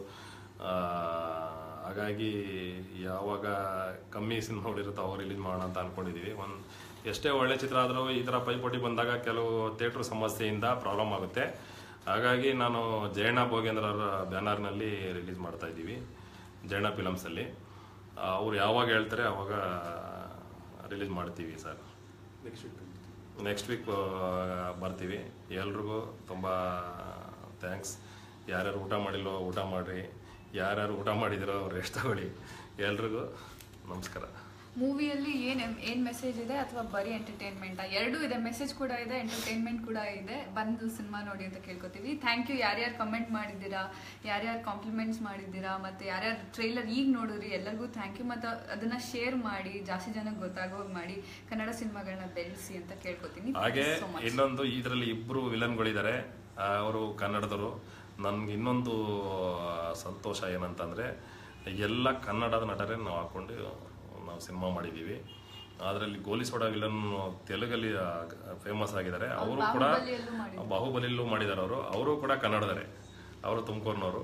ಹಾಗಾಗಿ ಯಾವಾಗ ಕಮ್ಮಿ ಸಿನಿಮಾಗಳು ಇರುತ್ತೋ ಅವಾಗ ರಿಲೀಸ್ ಮಾಡೋಣ ಅಂತ ಅಂದ್ಕೊಂಡಿದ್ದೀವಿ ಒಂದು ಎಷ್ಟೇ ಒಳ್ಳೆ ಚಿತ್ರ ಆದರೂ ಈ ಥರ ಪೈಪೋಟಿ ಬಂದಾಗ ಕೆಲವು ಥಿಯೇಟ್ರ್ ಸಮಸ್ಯೆಯಿಂದ ಪ್ರಾಬ್ಲಮ್ ಆಗುತ್ತೆ ಹಾಗಾಗಿ ನಾನು ಜಯಣ್ಣ ಭೋಗೇಂದ್ರ ಅವರ ಬ್ಯಾನರ್ನಲ್ಲಿ ರಿಲೀಸ್ ಮಾಡ್ತಾ ಇದ್ದೀವಿ ಜಯಣ್ಣ ಫಿಲಮ್ಸಲ್ಲಿ ಅವ್ರು ಯಾವಾಗ ಹೇಳ್ತಾರೆ ಅವಾಗ ರಿಲೀಸ್ ಮಾಡ್ತೀವಿ sir next week next week ಬರ್ತೀವಿ ಎಲ್ರಿಗೂ ತುಂಬ ಥ್ಯಾಂಕ್ಸ್ ಯಾರ್ಯಾರು ಊಟ ಮಾಡಿಲ್ವೋ ಊಟ ಮಾಡಿರಿ ಯಾರ್ಯಾರು ಊಟ ಮಾಡಿದಿರೋ ಅವ್ರು ರೆಸ್ಟ್ ತಗೊಳ್ಳಿ ಎಲ್ರಿಗೂ ನಮಸ್ಕಾರ ಮೂವಿಯಲ್ಲಿ ಏನ್ ಏನ್ ಮೆಸೇಜ್ ಇದೆ ಅಥವಾ ಬರೀ ಎಂಟರ್ಟೈನ್ಮೆಂಟ್ ಎರಡೂ ಇದೆ ಮೆಸೇಜ್ ಕೂಡ ಇದೆ ಎಂಟರ್ಟೈನ್ಮೆಂಟ್ ಕೂಡ ಇದೆ ಬಂದು ಸಿನಿಮಾ ನೋಡಿ ಅಂತ ಕೇಳ್ಕೊತೀವಿ ಥ್ಯಾಂಕ್ ಯು ಯಾರ್ಯಾರು ಕಮೆಂಟ್ ಮಾಡಿದ್ದೀರಾ ಯಾರ್ಯಾರು ಕಾಂಪ್ಲಿಮೆಂಟ್ಸ್ ಮಾಡಿದ್ದೀರಾ ಮತ್ತೆ ಯಾರ್ಯಾರು ಟ್ರೈಲರ್ ಈಗ ನೋಡಿದ್ರಿ ಎಲ್ಲರಿಗೂ ಥ್ಯಾಂಕ್ ಯು ಮತ್ತು ಅದನ್ನ ಶೇರ್ ಮಾಡಿ ಜಾಸ್ತಿ ಜನಕ್ಕೆ ಗೊತ್ತಾಗೋಗಿ ಮಾಡಿ ಕನ್ನಡ ಸಿನಿಮಾಗಳನ್ನ ಬೆಳೆಸಿ ಅಂತ ಕೇಳ್ಕೊತೀನಿ ಹಾಗೆ ಸೊ ಮಚ್ ಇನ್ನೊಂದು ಇದರಲ್ಲಿ ಇಬ್ಬರು ವಿಲನ್ಗಳಿದ್ದಾರೆ ಅವರು ಕನ್ನಡದವರು ನನ್ಗೆ ಇನ್ನೊಂದು ಸಂತೋಷ ಏನಂತಂದರೆ ಎಲ್ಲ ಕನ್ನಡದ ನಟರೇ ನಾವು ಹಾಕ್ಕೊಂಡು ನಾವು ಸಿನಿಮಾ ಮಾಡಿದ್ದೀವಿ ಅದರಲ್ಲಿ ಗೋಲಿ ಸೋಡಾ ವಿಲನ್ ತೆಲುಗಲ್ಲಿ ಫೇಮಸ್ ಆಗಿದ್ದಾರೆ ಅವರು ಕೂಡ ಬಾಹುಬಲಿಯಲ್ಲೂ ಮಾಡಿದ್ರು. ಬಾಹುಬಲಿಯಲ್ಲೂ ಮಾಡಿದ್ದಾರೆ ಅವರು ಅವರು ಕೂಡ ಕನ್ನಡದವರೇ ಅವರು ತುಮಕೂರಿನವರು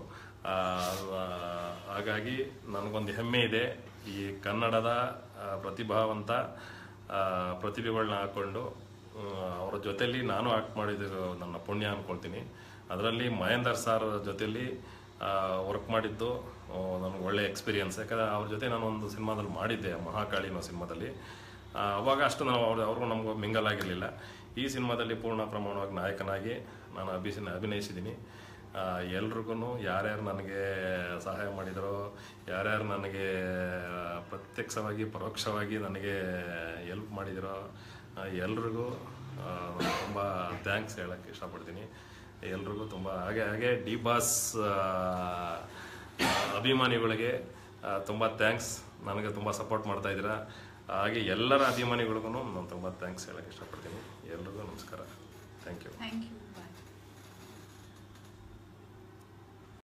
ಹಾಗಾಗಿ ನನಗೊಂದು ಹೆಮ್ಮೆ ಇದೆ ಈ ಕನ್ನಡದ ಆ, ಪ್ರತಿಭಾವಂತ ಆ, ಪ್ರತಿಭೆಗಳನ್ನ ಹಾಕ್ಕೊಂಡು ಅವರ ಜೊತೆಲಿ ನಾನು ಆಕ್ಟ್ ಮಾಡಿದಿರೋ ನನ್ನ ಪುಣ್ಯ ಅಂದ್ಕೊಳ್ತೀನಿ ಅದರಲ್ಲಿ ಮಹೇಂದರ್ ಸರ್ ಜೊತೆಲಿ ವರ್ಕ್ ಮಾಡಿದ್ದು ನನಗೆ ಒಳ್ಳೆ ಎಕ್ಸ್ಪೀರಿಯನ್ಸ್ ಯಾಕಂದರೆ ಅವ್ರ ಜೊತೆ ನಾನು ಒಂದು ಸಿನಿಮಾದಲ್ಲಿ ಮಾಡಿದ್ದೆ ಮಹಾಕಾಳಿ ಅನ್ನೋ ಸಿನಿಮಾದಲ್ಲಿ ಆ, ಅವಾಗ ಅಷ್ಟು ನಾವು ಅವ್ರು ಅವ್ರಿಗೂ ನಮಗೂ ಮಿಂಗಲ್ ಆಗಿರಲಿಲ್ಲ ಈ ಸಿನಿಮಾದಲ್ಲಿ ಪೂರ್ಣ ಪ್ರಮಾಣವಾಗಿ ನಾಯಕನಾಗಿ ನಾನು ಅಭಿಷೇಕ ಅಭಿನಯಿಸಿದ್ದೀನಿ ಎಲ್ರಿಗೂ ಯಾರ್ಯಾರು ನನಗೆ ಸಹಾಯ ಮಾಡಿದರೋ ಯಾರ್ಯಾರು ನನಗೆ ಪ್ರತ್ಯಕ್ಷವಾಗಿ ಪರೋಕ್ಷವಾಗಿ ನನಗೆ ಎಲ್ಪ್ ಮಾಡಿದಿರೋ ಎಲ್ರಿಗೂ ತುಂಬ ಥ್ಯಾಂಕ್ಸ್ ಹೇಳೋಕ್ಕೆ ಇಷ್ಟಪಡ್ತೀನಿ ಎಲ್ರಿಗೂ ತುಂಬ ಹಾಗೆ ಹಾಗೆ ಡಿ ಬಾಸ್ ಅಭಿಮಾನಿಗಳಿಗೆ ತುಂಬ ಥ್ಯಾಂಕ್ಸ್ ನನಗೆ ತುಂಬ ಸಪೋರ್ಟ್ ಮಾಡ್ತಾ ಇದ್ದೀರಾ ಹಾಗೆ ಎಲ್ಲರ ಅಭಿಮಾನಿಗಳಿಗೂ ನಾನು ತುಂಬ ಥ್ಯಾಂಕ್ಸ್ ಹೇಳೋಕ್ಕೆ ಇಷ್ಟಪಡ್ತೀನಿ ಎಲ್ರಿಗೂ ನಮಸ್ಕಾರ thank you thank you bye